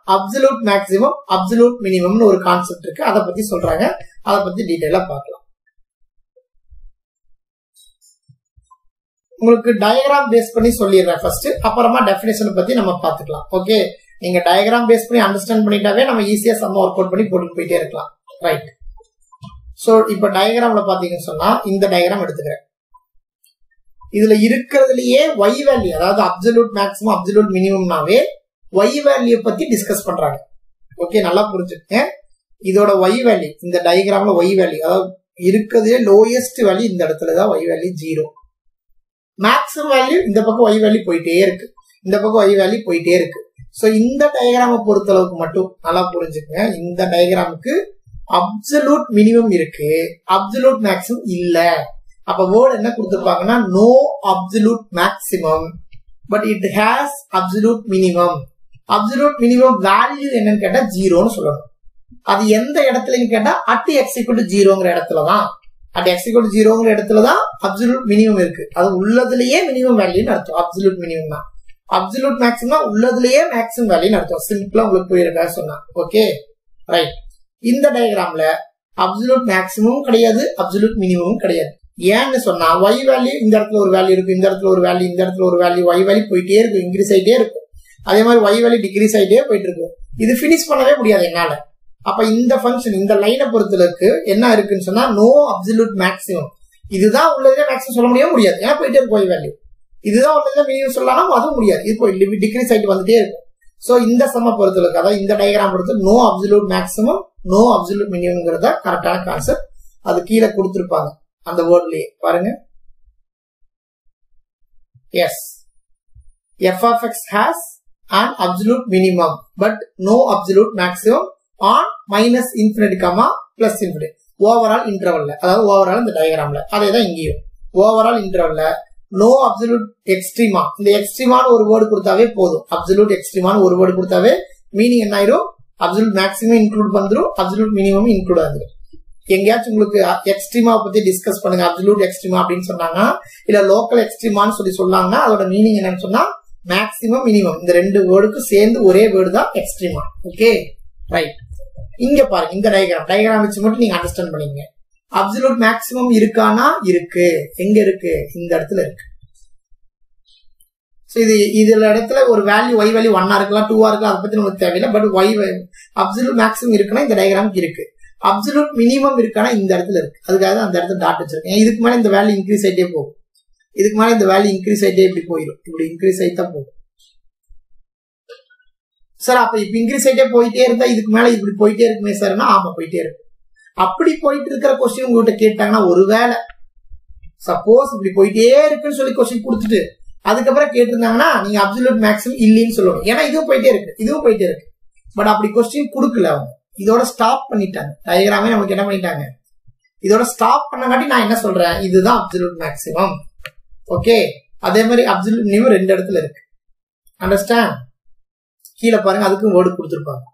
Absolute maximum absolute மினிமம்னு ஒரு concept இருக்கு அதை பத்தி சொல்றாங்க அதை பத்தி டீட்டெயிலா பார்க்கலாம் உங்களுக்கு டயக்ராம் பேஸ் பண்ணி சொல்லிடுறேன் ஃபர்ஸ்ட் அப்புறமா டெஃபினேஷன் பத்தி நம்ம பார்த்துக்கலாம் ஓகே நீங்க டயக்ராம் பேஸ் பண்ணி அண்டர்ஸ்டாண்ட் பண்ணிட்டாவே நம்ம ஈஸியா சம்ம ஒர்க் அவுட் பண்ணி போட்டுட்டு போயிட்டே இருக்கலாம் ரைட் ஸோ இப்போ டயக்ராம்ல பாத்தீங்கன்னு சொன்னா இந்த டயக்ராம் எடுத்துக்கிறேன் இதுல இருக்கிறதுலயே ஒய் வேல்யூ அதாவது அப்சல்யூட் மேக்ஸிமம் அப்சல்யூட் மினிமம்னாவே ஒய் வேல்யூ பத்தி டிஸ்கஸ் பண்றாங்க ஓகே நல்லா புரிஞ்சுக்கங்க இதோட ஒய் வேல்யூ இந்த டயக்ராம்ல ஒய் வேல்யூ அதாவது இருக்கிறதுலே லோயஸ்ட் வேல்யூ இந்த இடத்துல தான் y value zero maximum value இந்த பக்கம் ஒய் வேல்யூ போயிட்டே இருக்கு இந்த பக்கம் ஒய் வேல்யூ போயிட்டே இருக்கு ஸோ இந்த டயக்ராமை பொறுத்த அளவுக்கு மட்டும் நல்லா புரிஞ்சுக்கங்க இந்த டயக்ராமுக்கு அப்சல்யூட் மினிமம் இருக்கு அப்சல்யூட் மேக்ஸிமம் இல்ல அப்ப வேர்டு என்ன கொடுத்துருப்பாங்கன்னா no absolute maximum but it has absolute minimum absolute minimum value என்னன்னு கேட்டா ஜீரோன்னு சொல்லணும் அது எந்த இடத்துலன்னு கேட்டா அட் எக்ஸ் ஈக்குவல் ஜீரோங்கிற இடத்துல தான் அட் எக்ஸ் ஈக்குவல் ஜீரோங்கிற இடத்துல தான் அப்சல்யூட் மினிமம் இருக்கு அது உள்ளதுலயே மினிமம் வேல்யூன்னு அர்த்தம் அப்சல்யூட் மினிமம் தான் அப்சல்யூட் மேக்ஸிமம் உள்ளதுலயே மேக்ஸிமம் வேல்யூன்னு அர்த்தம் சிம்பிளா உங்களுக்கு புரியுறதா சொன்னா ஓகே ரைட் இந்த டயக்ராம்ல அப்சல்யூட் மேக்ஸிமம் கிடையாது அப்சல்யூட் மினிமமும் கிடையாது ஏன்னு சொன்னா ஒய் வேல்யூ இந்த இடத்துல ஒரு வேல்யூ இருக்கு இந்த இடத்துல ஒரு வேல்யூ இந்த இடத்துல ஒரு வேல்யூ ஒய் வேல்யூ போயிட்டே இருக்கும் இன்க்ரீஸ் ஆயிட்டே இருக்கும் அதே மாதிரி ஒய் வேல்யூ டிகிரீஸ் ஆயிட்டே போயிட்டு இருக்கும் இது பினிஷ் பண்ணவே முடியாது என்னால அப்ப இந்த ஃபங்க்ஷன் இந்த லைனை பொறுத்தளவுக்கு என்ன இருக்குன்னு சொன்னா நோ அப்சல்யூட் மேக்ஸிமம் இதுதான் உள்ளதுல மேக்ஸிமம் சொல்ல முடியவே முடியாது ஏன்னா போயிட்டே இருக்கும் ஒய் வேல்யூ இதுதான் உள்ளதுல மினிமம் சொல்லலாம் அதுவும் முடியாது இது போய் டிகிரீஸ் ஆயிட்டு வந்துட்டே இருக்கும் சோ இந்த சம பொறுத்தளவுக்கு அதாவது இந்த டயக்ராம் பொறுத்து no absolute maximum no absolute மினிமம்ங்கிறத கரெக்டான கான்செப்ட் அது கீழே கொடுத்துருப்பாங்க அந்த வேர்ட்லயே பாருங்க S f of x has and absolute minimum but no absolute maximum on minus infinity comma plus infinity overall இன்டர்வல்ல அதாவது ஓவரால் இந்த டயக்ராம்ல அதே தான் இங்கேயும் ஓவரால் இன்டர்வல்ல நோ அப்சல்யூட் எக்ஸ்ட்ரீமா இந்த எக்ஸ்ட்ரீமான ஒரு வேர்டு கொடுத்தாவே போதும் அப்சல்யூட் எக்ஸ்ட்ரீமான ஒரு வேர்டு கொடுத்தாவே மீனிங் என்ன ஆயிரும் அப்சல்யூட் மேக்ஸிமம் இன்க்ளூட் வந்துடும் அப்சல்யூட் மினிமம் இன்க்ளூட் ஆகுது எங்கேயாச்சும் உங்களுக்கு எக்ஸ்ட்ரீமா பத்தி டிஸ்கஸ் பண்ணுங்க அப்சல்யூட் எக்ஸ்ட்ரீமா அப்படின்னு சொன்னாங்க இல்ல லோக்கல் எக்ஸ்ட்ரீமான்னு சொல்லி சொன்னாங்கன்னா அதோட மீனிங் என்னன்னு சொன்னா மேக்ஸிமம் மினிமம் இந்த ரெண்டு வேர்டுக்கும் சேர்ந்து ஒரே வேர்டு தான் எக்ஸ்ட்ரீமா ஓகே ரைட் இங்க பாருங்க இந்த டயக்ராம் டயக்ராம் வச்சு மட்டும் நீங்க அண்டர்ஸ்டாண்ட் பண்ணீங்க அப்சல்யூட் மேக்ஸிமம் இருக்கானா இருக்கு எங்க இருக்கு இந்த இடத்துல இருக்கு இது இதுல இடத்துல ஒரு வேல்யூ ஒய் வேல்யூ ஒன்னா இருக்கலாம் டூவா இருக்கலாம் அதை பத்தி நமக்கு தேவையில்லை பட் ஒய் அப்சல்யூட் மேக்ஸிமம் இருக்குன்னா இந்த டயக்ராமுக்கு இருக்கு அப்சல்யூட் மினிமம் இருக்கானா இந்த இடத்துல இருக்கு அதுக்காக தான் அந்த இடத்துல டாட் வச்சிருக்கேன் இதுக்கு மேல இந்த வேல்யூ இன்க்ரீஸ் ஆயிட்டே போகும் இதுக்கு மேல இந்த வேல்யூ இன்க்ரீஸ் ஆயிட்டே இப்படி போயிடும் இப்படி இன்க்ரீஸ் ஆயிட்டா போகும் சார் அப்ப இப்ப இன்க்ரீஸ் ஆயிட்டே போயிட்டே இருந்தா இதுக்கு மேல இப்படி போயிட்டே இருக்குமே சார்னா ஆமா போயிட்டே இருக்கு அப்படி போயிட்டு இருக்கிற கொஸ்டின் உங்ககிட்ட கேட்டாங்கன்னா ஒருவேளை சப்போஸ் இப்படி போயிட்டே இருக்குன்னு சொல்லி கொஸ்டின் கொடுத்துட்டு அதுக்கப்புறம் கேட்டிருந்தாங்கன்னா நீங்க அப்சல்யூட் மேக்ஸிமம் இல்லைன்னு சொல்லணும் ஏன்னா இதுவும் போயிட்டே இருக்கு இதுவும் போயிட்டே இருக்கு பட் அப்படி கொஸ்டின் கொடுக்கல அவங்க இதோட ஸ்டாப் பண்ணிட்டாங்க டயக்ராமே நமக்கு என்ன பண்ணிட்டாங்க இதோட ஸ்டாப் பண்ணங்காட்டி நான் என்ன சொல்றேன் இதுதான் அப்சல்யூட் மேக்ஸிமம் ஓகே அதே மாதிரி அப்சல்யூட் மினிமம் ரெண்டு இடத்துல இருக்கு அண்டர்ஸ்டாண்ட் கீழே பாருங்க அதுக்கும் வேர்டு கொடுத்துருப்பாங்க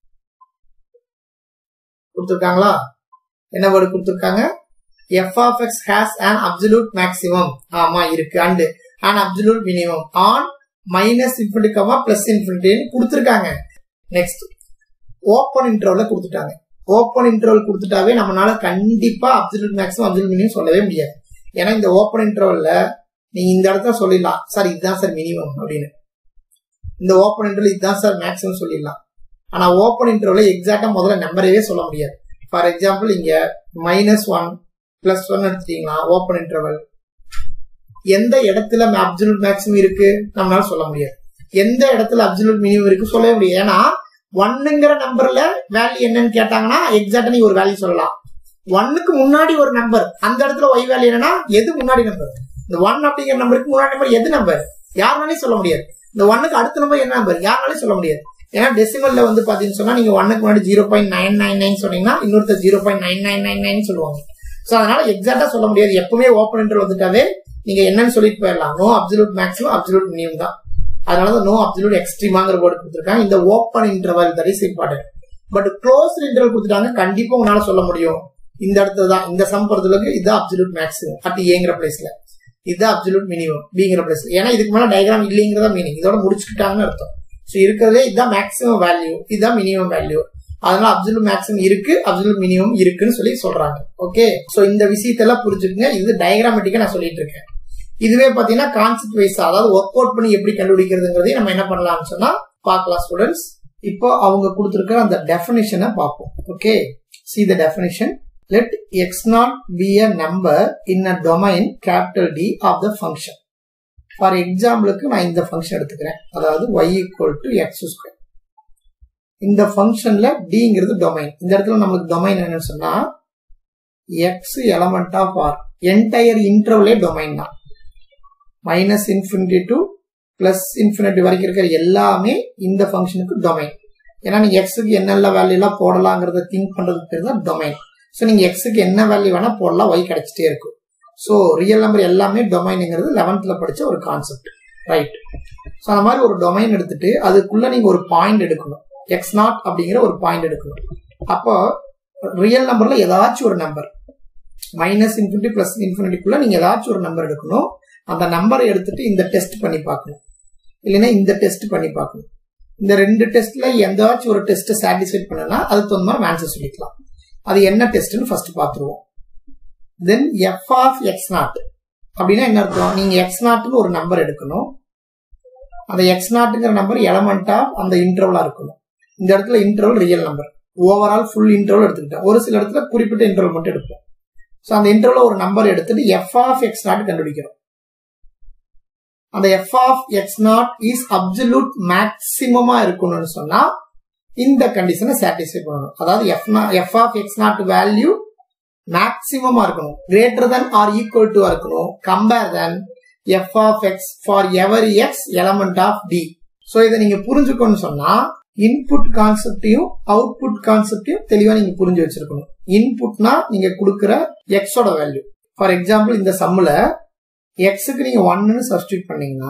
கொடுத்துருக்காங்களா என்ன வேர்டு கொடுத்துருக்காங்க f of x has an absolute maximum ஆமா இருக்கு and and absolute minimum on minus infinity comma plus இன்ஃபினிட்டின்னு கொடுத்துருக்காங்க நெக்ஸ்ட் ஓப்பன் இன்டர்வல்ல கொடுத்துட்டாங்க ஓப்பன் இன்டர்வல் கொடுத்துட்டாவே நம்மளால கண்டிப்பா அப்சல்யூட் மேக்ஸிமம் அப்சல்யூட் மினிமம் சொல்லவே முடியாது ஏன்னா இந்த ஓப்பன் இன்டர்வல்ல நீங்க இந்த இடத்துல சொல்லிடலாம் சார் இதுதான் சார் மினிமம் அப்படின்னு இந்த ஓப்பன் இன்டர்வல் இதுதான் சார் மேக்ஸிமம் சொல்லிடலாம் ஆனா ஓப்பன் இன்டர்வல்ல எக்ஸாக்டா முதல்ல நம்பரவே சொல்ல முடியாது ஃபார் எக்ஸாம்பிள் இங்க மைனஸ் ஒன் பிளஸ் ஒன் எடுத்துட்டீங்களா ஓப்பன் இன்டர்வல் எந்த இடத்துல அப்சல்யூட் மேக்ஸிமம் இருக்கு நம்மளால சொல்ல முடியாது எந்த இடத்துல அப்சல்யூட் மினிமம் இருக்கு சொல்லவே முடியாது ஏன்னா ஒன்னுங்கிற நம்பர்ல வேல்யூ என்னன்னு கேட்டாங்கன்னா எக்ஸாக்டா நீ ஒரு வேல்யூ சொல்லலாம் ஒன்னுக்கு முன்னாடி ஒரு நம்பர் அந்த இடத்துல ஒய் வேல்யூ என்னன்னா எது முன்னாடி நம்பர் இந்த ஒன் அப்படிங்கிற நம்பருக்கு முன்னாடி நம்பர் எது நம்பர் யாருனாலையும் சொல்ல முடியாது இந்த ஒன்னுக்கு அடுத்த நம்பர் என்ன நம்பர் யாருனாலையும் சொல்ல முடியாது ஏன்னா டெசிமல்ல வந்து பாத்தீங்கன்னு சொன்னா நீங்க ஒன்னுக்கு முன்னாடி zero point nine nine nine சொன்னீங்கன்னா இன்னொருத்தர் zero point nine nine nine nine சொல்லுவாங்க சோ அதனால எக்ஸாக்டா சொல்ல முடியாது எப்பவுமே ஓப்பன் இன்டர் வந்துட்டாவே நீங்க என்னன்னு சொல்லிட்டு போயிடலாம் no absolute maximum absolute minimum தான் அதனால நோ அப்சல்யூட் எக்ஸ்ட்ரீமாங்கிற வேர்டு கொடுத்துருக்காங்க இந்த open interval that is important but close interval கொடுத்துட்டாங்க கண்டிப்பா உங்களால சொல்ல முடியும் இந்த இடத்துல தான் இந்த சம் பொறுத்தளவுக்கு இதுதான் அப்சல்யூட் மேக்ஸிமம் அட் ஏங்கிற பிளேஸ்ல இதுதான் அப்சல்யூட் மினிமம் பிங்கிற பிளேஸ் ஏன்னா இதுக்கு மேல டயக்ராம் இல்லைங்கிறதா மீனிங் இதோட முடிச்சுக்கிட்டாங்கன்னு அர்த்தம் ஸோ இருக்கிறதே இதுதான் மேக்ஸிமம் வேல்யூ இதுதான் மினிமம் வேல்யூ அதனால அப்சல்யூட் மேக்ஸிமம் இருக்கு அப்சல்யூட் மினிமம் இருக்குன்னு சொல்லி சொல்றாங்க ஓகே ஸோ இந்த விஷயத்தெல்லாம் புரிஞ்சுக்குங்க இது டயக்ராமேட்டிக்கா நான் சொல்லிட்டு இருக்கேன் இதுவே பாத்தீங்கன்னா கான்செப்ட் வைஸ் அதாவது ஒர்க் அவுட் பண்ணி எப்படி கண்டுபிடிக்கிறதுங்கிறதையும் நம்ம என்ன பண்ணலாம்னு சொன்னா பார்க்கலாம் ஸ்டூடெண்ட்ஸ் இப்போ அவங்க கொடுத்துருக்கிற அந்த டெஃபினிஷனை பார்ப்போம் okay see the definition let x naught be a number in a domain capital D of the function. For எக்ஸாம்பிளுக்கு நான் இந்த ஃபங்க்ஷன் எடுத்துக்கிறேன் அதாவது y equal to x square இந்த ஃபங்க்ஷன்ல டிங்கிறது டொமைன் இந்த இடத்துல நம்மளுக்கு டொமைன் என்னன்னு சொன்னா x element of R entire இன்டர்வலே டொமைன் தான் minus infinity to plus infinity வரைக்கும் இருக்கிற எல்லாமே இந்த ஃபங்க்ஷனுக்கு டொமைன் ஏன்னா நீங்க எக்ஸுக்கு என்னென்ன வேல்யூ எல்லாம் போடலாங்கிறத திங்க் பண்றதுக்கு பேர் தான் டொமைன் ஸோ நீங்க எக்ஸுக்கு என்ன வேல்யூ வேணா போடலாம் ஒய் கிடைச்சிட்டே இருக்கும் ஸோ ரியல் நம்பர் எல்லாமே டொமைனுங்கிறது லெவன்த்ல படிச்ச ஒரு கான்செப்ட் ரைட் ஸோ அந்த மாதிரி ஒரு டொமைன் எடுத்துட்டு அதுக்குள்ள நீங்க ஒரு பாயிண்ட் எடுக்கணும் எக்ஸ் நாட் அப்படிங்கிற ஒரு பாயிண்ட் எடுக்கணும் அப்போ ரியல் நம்பர்ல ஏதாச்சும் ஒரு நம்பர் மைனஸ் இன்ஃபினிட்டி பிளஸ் இன்ஃபினிட்டிக்குள்ள நீங்க ஏதாச்சும் ஒரு நம்பர் எடுக்கணும் அந்த நம்பரை எடுத்துட்டு இந்த டெஸ்ட் பண்ணி பார்க்கணும் இல்லைன்னா இந்த டெஸ்ட் பண்ணி பார்க்கணும் இந்த ரெண்டு டெஸ்ட்ல எந்தாச்சும் ஒரு டெஸ்ட் சாட்டிஸ்ஃபைட் பண்ணனா அதுக்கு தகுந்த மாதிரி ஆன்சர் சொல்லிக்கலாம் அது என்ன டெஸ்ட்னு ஃபர்ஸ்ட் பார்த்துருவோம் then f of x naught அப்படின்னா என்ன அர்த்தம் நீங்க எக்ஸ் நாட்னு ஒரு நம்பர் எடுக்கணும் அந்த எக்ஸ் நாட்டுங்கிற நம்பர் எலமெண்ட் ஆஃப் அந்த இன்டர்வலா இருக்கணும் இந்த இடத்துல interval real number overall full interval எடுத்துக்கிட்டேன் ஒரு சில இடத்துல குறிப்பிட்ட இன்டர்வல் மட்டும் எடுப்போம் ஸோ அந்த இன்டர்வல ஒரு நம்பர் எடுத்துட்டு எஃப் ஆஃப் எக்ஸ் நாட் கண்டுபிடிக்கிறோம் அந்த f of x naught is absolute மேக்சிமமா இருக்கணும்னு சொன்னா இந்த கண்டிஷனை சாட்டிஸ்ஃபை பண்ணணும் அதாவது f f of x naught value மேக்சிமமா இருக்கணும் greater than or equal to இருக்கணும் compare than f of x for every x element of D so இதை நீங்க புரிஞ்சுக்கணும்னு சொன்னா இன்புட் கான்செப்டையும் அவுட்புட் கான்செப்டையும் தெளிவா நீங்க புரிஞ்சு வச்சிருக்கணும் இன்புட்னா நீங்க கொடுக்குற எக்ஸோட வேல்யூ ஃபார் எக்ஸாம்பிள் இந்த சம்முல எக்ஸுக்கு நீங்க ஒன்னு சப்ஸ்டியூட் பண்ணீங்கன்னா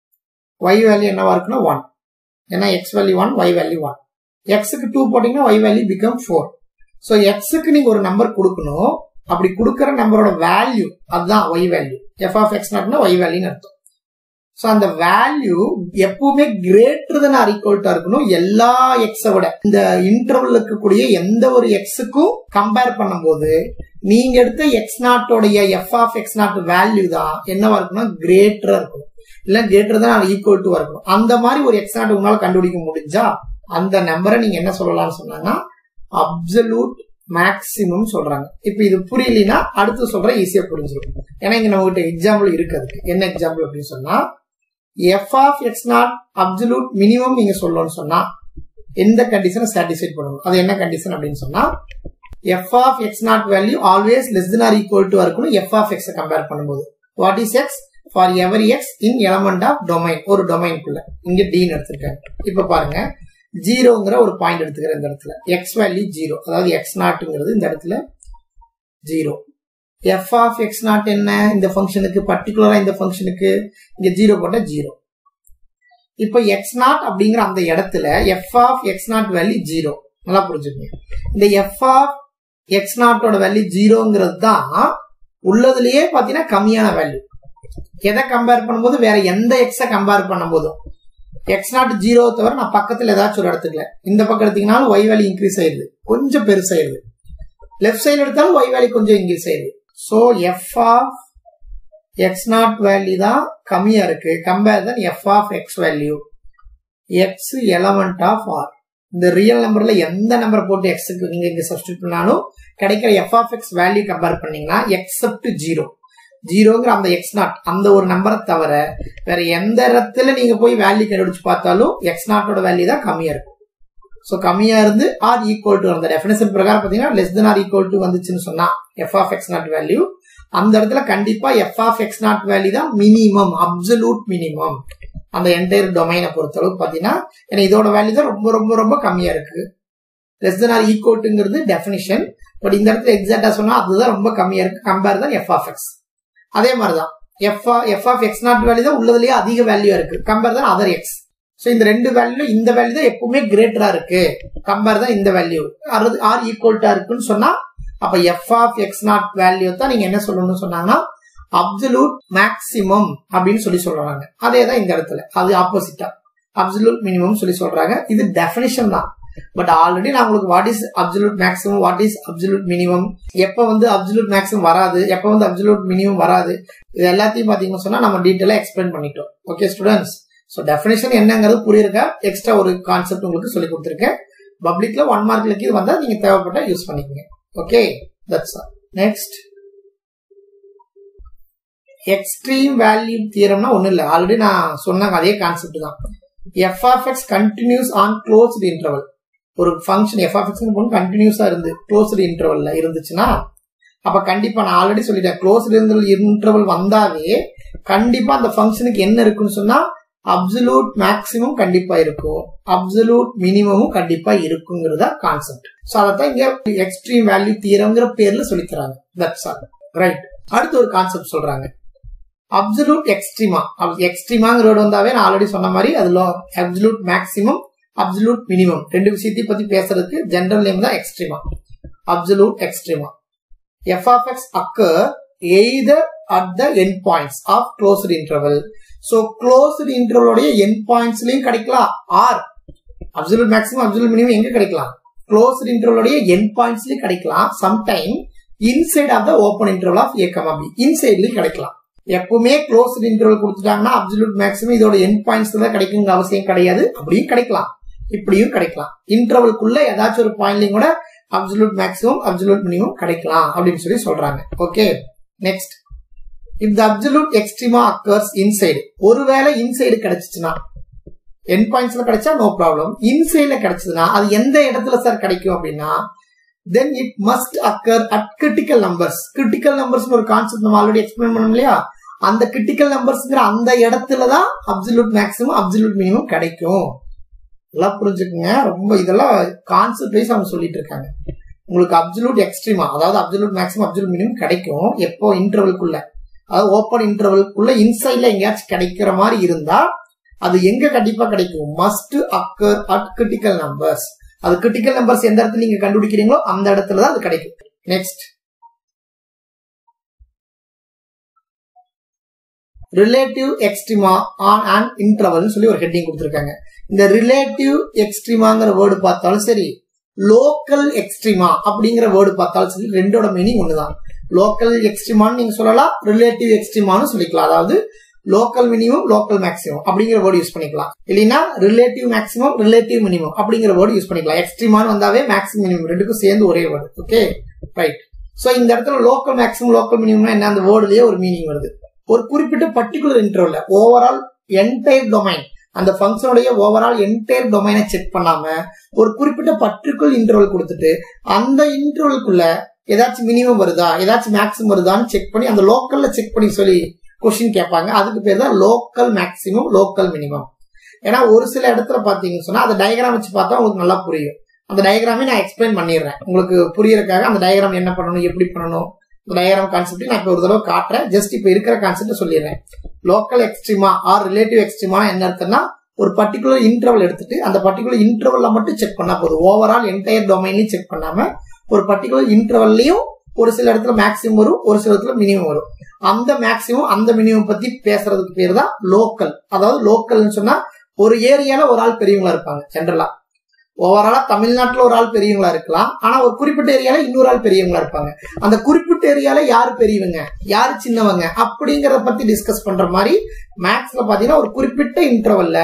ஒய் வேல்யூ என்னவா இருக்குன்னா ஒன் ஏன்னா x value one y value one எக்ஸுக்கு டூ போட்டீங்கன்னா y value become four so எக்ஸுக்கு நீங்க ஒரு நம்பர் கொடுக்கணும் அப்படி கொடுக்கற நம்பரோட வேல்யூ அதுதான் y value f of x நாட்னா ஒய் வேல்யூன்னு அர்த்தம் ஸோ அந்த வேல்யூ எப்பவுமே கிரேட்டர் தன் ஆர் ஈக்குவல்ட்டா இருக்கணும் எல்லா எக்ஸை விட இந்த இன்டர்வல் இருக்கக்கூடிய எந்த ஒரு எக்ஸுக்கும் கம்பேர் பண்ணும்போது நீங்க எடுத்த எக்ஸ் நாட்டோடைய f of x naught value தான் என்னவா இருக்கும்னா கிரேட்டரா இருக்கும் இல்ல கிரேட்டர் தான் ஈக்குவல் டு இருக்கணும் அந்த மாதிரி ஒரு எக்ஸ் நாட் உங்களால கண்டுபிடிக்க முடிஞ்சா அந்த நம்பரை நீங்க என்ன சொல்லலாம்னு சொன்னாங்கன்னா அப்சல்யூட் மேக்சிமம் சொல்றாங்க இப்ப இது புரியலனா அடுத்து சொல்ற ஈஸியா புரிஞ்சிடும் ஏன்னா இங்க நம்ம கிட்ட எக்ஸாம்பிள் இருக்கு அதுக்கு என்ன எக்ஸாம்பிள் அப்படின்னு சொன்னா f of x naught absolute minimum நீங்க சொல்லணும்னு சொன்னா எந்த கண்டிஷனை சாட்டிஸ்ஃபைட் பண்ணணும் அது என்ன கண்டிஷன் அப்படின்னு சொன்னா f of x naught value always less than or equal to இருக்கணும் எஃப் ஆஃப் எக்ஸ் கம்பேர் பண்ணும்போது what is x for every x in element of domain ஒரு டொமைனுக்குள்ள இங்க டீன் எடுத்திருக்காங்க இப்ப பாருங்க ஜீரோங்கிற ஒரு பாயிண்ட் எடுத்துக்கிற இந்த இடத்துல எக்ஸ் வேல்யூ ஜீரோ அதாவது எக்ஸ் நாட்டுங்கிறது இந்த இடத்துல zero f of x naught என்ன இந்த ஃபங்க்ஷனுக்கு பர்டிகுலரா இந்த ஃபங்க்ஷனுக்கு இங்க ஜீரோ போட்டா ஜீரோ இப்போ எக்ஸ் நாட் அப்படிங்கிற அந்த இடத்துல f of x naught value zero நல்லா புரிஞ்சுக்கோங்க இந்த எஃப் ஆஃப் எக்ஸ் நாட்டோட வேல்யூ ஜீரோங்கிறது தான் உள்ளதுலயே பாத்தீங்கன்னா கம்மியான வேல்யூ எதை கம்பேர் பண்ணும்போது வேற எந்த எக்ஸ கம்பேர் பண்ணும்போதும் எக்ஸ் நாட் ஜீரோ தவிர நான் பக்கத்துல ஏதாச்சும் ஒரு இடத்துக்குல இந்த பக்கம் எடுத்தீங்கனாலும் ஒய் வேல்யூ இன்க்ரீஸ் ஆயிருது கொஞ்சம் பெருசாயிருது லெஃப்ட் சைடு எடுத்தாலும் ஒய் வேல்யூ கொஞ்சம் இன்க்ரீஸ் ஆயிருது so f of x naught value தான் கம்மியா இருக்கு compare than f of x value x element of R இந்த ரியல் நம்பர்ல எந்த நம்பர் போட்டு எக்ஸுக்கு நீங்க இங்க சப்ஸ்டியூட் பண்ணாலும் கிடைக்கிற f of x value compare பண்ணீங்கன்னா எக்ஸப்ட் ஜீரோ ஜீரோங்கிற அந்த எக்ஸ் நாட் அந்த ஒரு நம்பரை தவிர வேற எந்த இடத்துல நீங்க போய் வேல்யூ கண்டுபிடிச்சு பார்த்தாலும் எக்ஸ் நாட்டோட வேல்யூ தான் கம்மியா இருக்கும் ஸோ கம்மியா இருந்து ஆர் ஈக்குவல் டு அந்த டெஃபினேஷன் பிரகாரம் பார்த்தீங்கன்னா less than or equal to வந்துச்சுன்னு சொன்னா f of x naught value அந்த இடத்துல கண்டிப்பா f of x naught value தான் மினிமம் அப்சல்யூட் மினிமம் அந்த என்டையர் டொமைனை பொறுத்தளவுக்கு பார்த்தீங்கன்னா ஏன்னா இதோட வேல்யூ தான் ரொம்ப ரொம்ப ரொம்ப கம்மியா இருக்கு லெஸ் தென் ஆர் ஈக்குவல்ட்டுங்கிறது டெஃபினிஷன் பட் இந்த இடத்துல எக்ஸாக்டா சொன்னா அதுதான் ரொம்ப கம்மியா இருக்கு கம்பேர் தான் எஃப் ஆஃப் எக்ஸ் அதே மாதிரிதான் f f of x naught value தான் உள்ளதுலயே அதிக வேல்யூ இருக்கு கம்பேர் தான் அதர் எக்ஸ் ஸோ இந்த ரெண்டு வேல்யூல இந்த வேல்யூ தான் எப்பவுமே கிரேட்டரா இருக்கு கம்பேர் தான் இந்த வேல்யூ ஆர் ஈக்குவல்ட்டா இருக்குன்னு சொன்னா அப்ப f of x naught value தான் நீங்க என்ன சொல்லணும்னு சொன்னாங்கன்னா அப்சல்யூட் மேக்சிமம் அப்படின்னு சொல்லி சொல்றாங்க அதே தான் இந்த இடத்துல அது ஆப்போசிட்டா அப்சல்யூட் மினிமம் சொல்லி சொல்றாங்க இது டெபினிஷன் தான் பட் ஆல்ரெடி நான் உங்களுக்கு what is absolute maximum what is absolute minimum எப்ப வந்து அப்சல்யூட் மேக்ஸிமம் வராது எப்ப வந்து அப்சல்யூட் மினிமம் வராது இது எல்லாத்தையும் பாத்தீங்கன்னு சொன்னா நம்ம டீட்டெயிலா எக்ஸ்பிளைன் பண்ணிட்டோம் ஓகே ஸ்டூடெண்ட்ஸ் ஸோ டெஃபினேஷன் என்னங்கிறது புரியிருக்கா எக்ஸ்ட்ரா ஒரு கான்செப்ட் உங்களுக்கு சொல்லி கொடுத்துருக்கேன் பப்ளிக்ல ஒன் மார்க்ல இது வந்தா நீங்க தேவைப்பட்ட யூஸ் பண்ணிக்கோங்க okay that's all next extreme value தியரம்னா ஒன்றும் இல்லை ஆல்ரெடி நான் சொன்னாங்க அதே கான்செப்ட் தான் f of x continuous on closed interval ஒரு ஃபங்க்ஷன் எஃப் ஆஃப் எக்ஸ் கண்டினியூஸா இருந்து க்ளோஸ்டு இன்டர்வல்ல இருந்துச்சுன்னா அப்ப கண்டிப்பா நான் ஆல்ரெடி சொல்லிட்டேன் க்ளோஸ்டு இன்டர்வல் வந்தாவே கண்டிப்பா அந்த ஃபங்க்ஷனுக்கு என்ன இருக்குன்னு சொன்னா அப்சலூட் மேக்சிமம் கண்டிப்பா இருக்கும் அப்சலூட் மினிமமும் கண்டிப்பா இருக்குங்கிறதா கான்செப்ட் ஸோ அதைத்தான் இங்க எக்ஸ்ட்ரீம் வேல்யூ தீரங்கிற பேர்ல சொல்லித்தராங்க தட்ஸ் ஆல் ரைட் அடுத்து ஒரு கான்செப்ட் சொல்றாங்க அப்சலூட் எக்ஸ்ட்ரீமா எக்ஸ்ட்ரீமாங்கிற வேர்டு வந்தாவே நான் ஆல்ரெடி சொன்ன மாதிரி அதுல அப்சலூட் மேக்சிமம் அப்சலூட் மினிமம் ரெண்டு விஷயத்தையும் பத்தி பேசுறதுக்கு ஜென்ரல் நேம் தான் extrema absolute extrema f of x occur either at the end points of closed interval so closed இன்டர்வலோடைய என் பாயிண்ட்ஸ்லயும் கிடைக்கலாம் or absolute maximum absolute minimum எங்க கிடைக்கலாம் க்ளோஸ்டு இன்டர்வலோடைய என் பாயிண்ட்ஸ்லயும் கிடைக்கலாம் sometime inside of the open interval of a comma b இன்சைட்லயும் கிடைக்கலாம் எப்பவுமே க்ளோஸ்டு இன்டர்வல் கொடுத்துட்டாங்கன்னா அப்சலூட் மேக்ஸிமம் இதோட என் பாயிண்ட்ஸ் தான் கிடைக்குங்கிற அவசியம் கிடையாது அப்படியும் கிடைக்கலாம் இப்படியும் கிடைக்கலாம் இன்டர்வல்குள்ள ஏதாச்சும் ஒரு பாயிண்ட்லையும் கூட அப்சலூட் மேக்ஸிமம் அப்சலூட் மினிமம் கிடைக்கலாம் அப்படின்னு சொல்லி சொல்றாங்க okay next if the absolute extrema occurs inside ஒருவேளை இன்சைடு கிடைச்சிச்சுன்னா என் பாயிண்ட்ஸ்ல கிடைச்சா நோ ப்ராப்ளம் இன்சைட்ல கிடைச்சதுன்னா அது எந்த இடத்துல சார் கிடைக்கும் அப்படின்னா then it must occur at critical numbers critical numbers ஒரு கான்செப்ட் நம்ம ஆல்ரெடி எக்ஸ்பிளைன் பண்ணோம் இல்லையா அந்த கிரிட்டிக்கல் நம்பர்ஸ்ங்கிற அந்த இடத்துல தான் அப்சல்யூட் மேக்ஸிமம் அப்சல்யூட் மினிமம் கிடைக்கும் எல்லாம் புரிஞ்சுக்குங்க ரொம்ப இதெல்லாம் கான்செப்ட் வைஸ் அவங்க சொல்லிட்டு இருக்காங்க உங்களுக்கு அப்சல்யூட் எக்ஸ்ட்ரீமா அதாவது அப்சல்யூட் மேக்ஸிமம் அப்சல்யூட் மினிமம் கிடைக்கும் எப்போ இன்டர்வல்குள்ள அதாவது ஓப்பன் இன்டர்வல்குள்ள இன்சைட்ல எங்கேயாச்சும் கிடைக்கிற மாதிரி இருந்தா அது எங்க கண்டிப்பா கிடைக்கும் must occur at critical numbers அது கிரிட்டிக்கல் நம்பர்ஸ் எந்த இடத்துல நீங்க கண்டுபிடிக்கிறீங்களோ அந்த இடத்துல தான் அது கிடைக்கும் next relative extrema on and interval சொல்லி ஒரு ஹெட்டிங் கொடுத்துருக்காங்க இந்த ரிலேட்டிவ் எக்ஸ்ட்ரீமாங்கிற வேர்டு பார்த்தாலும் சரி லோக்கல் எக்ஸ்ட்ரீமா அப்படிங்கிற வேர்டு பார்த்தாலும் சரி ரெண்டோட மீனிங் ஒண்ணுதான் லோக்கல் எக்ஸ்ட்ரீமான்னு நீங்க சொல்லலாம் ரிலேட்டிவ் எக்ஸ்ட்ரீமான்னு சொல்லிக்கலாம் அதாவது லோக்கல் மினிமம் லோக்கல் மேக்ஸிமம் அப்படிங்கிற வேர்டு யூஸ் பண்ணிக்கலாம் இல்லைன்னா ரிலேட்டிவ் மேக்ஸிமம் ரிலேட்டிவ் மினிமம் அப்படிங்கிற வேர்டு யூஸ் பண்ணிக்கலாம் எக்ஸ்ட்ரீமான்னு வந்தாவே மேக்ஸிமம் மினிமம் ரெண்டுக்கும் சேர்ந்து ஒரே வேர்டு ஓகே ரைட் ஸோ இந்த இடத்துல லோக்கல் மேக்ஸிமம் லோக்கல் மினிமம் என்ன அந்த வேர்டுலயே ஒரு மீனிங் வருது ஒரு குறிப்பிட்ட பர்டிகுலர் இன்டர்வல்ல ஓவரால் என்டையர் டொமைன் அந்த ஃபங்க்ஷனுடைய ஓவரால் என்டையர் டொமைனை செக் பண்ணாம ஒரு குறிப்பிட்ட பர்டிகுலர் இன்டர்வல் கொடுத்துட்டு அந்த இன்டர்வல்குள்ள ஏதாச்சும் மினிமம் வருதா ஏதாச்சும் மேக்ஸிமம் வருதான்னு செக் பண்ணி அந்த லோக்கல்ல செக் பண்ணி சொல்லி கொஸ்டின் கேட்பாங்க அதுக்கு பேர் தான் லோக்கல் மேக்ஸிமம் லோக்கல் மினிமம் ஏன்னா ஒரு சில இடத்துல பாத்தீங்கன்னு சொன்னா அந்த டயக்ராம் வச்சு பார்த்தா உங்களுக்கு நல்லா புரியும் அந்த டயக்ராமே நான் எக்ஸ்பிளைன் பண்ணிடுறேன் உங்களுக்கு புரியறதுக்காக அந்த டயக்ராம் என்ன பண்ணணும் எப்படி பண்ணணும் இந்த டயக்ராம் கான்செப்ட் நான் இப்போ ஒரு தடவை காட்டுறேன் ஜஸ்ட் இப்போ இருக்கிற கான்செப்ட் சொல்லிடுறேன் local extrema or relative extrema என்ன அர்த்தம்னா ஒரு பர்டிகுலர் இன்டர்வல் எடுத்துட்டு அந்த பர்டிகுலர் இன்டர்வல்ல மட்டும் செக் பண்ணா போதும் ஓவரால் என்டையர் டொமைன்லையும் செக் பண்ணாம ஒரு பர்டிகுலர் இன்டர்வல்லையும் ஒரு சில இடத்துல மேக்ஸிமம் வரும் ஒரு சில இடத்துல மினிமம் வரும் அந்த மேக்ஸிமம் அந்த மினிமம் பத்தி பேசுறதுக்கு பேர் தான் லோக்கல் அதாவது லோக்கல்னு சொன்னா ஒரு ஏரியால ஒரு ஆள் பெரியவங்களா இருப்பாங்க ஜென்ரலா ஓவராலா தமிழ்நாட்டுல ஒரு ஆள் பெரியவங்களா இருக்கலாம் ஆனா ஒரு குறிப்பிட்ட ஏரியால இன்னொரு ஆள் பெரியவங்களா இருப்பாங்க அந்த குறிப்பிட்ட ஏரியால யாரு பெரியவங்க யாரு சின்னவங்க அப்படிங்கறத பத்தி டிஸ்கஸ் பண்ற மாதிரி மேக்ஸ்ல பாத்தீங்கன்னா ஒரு குறிப்பிட்ட இன்டர்வல்ல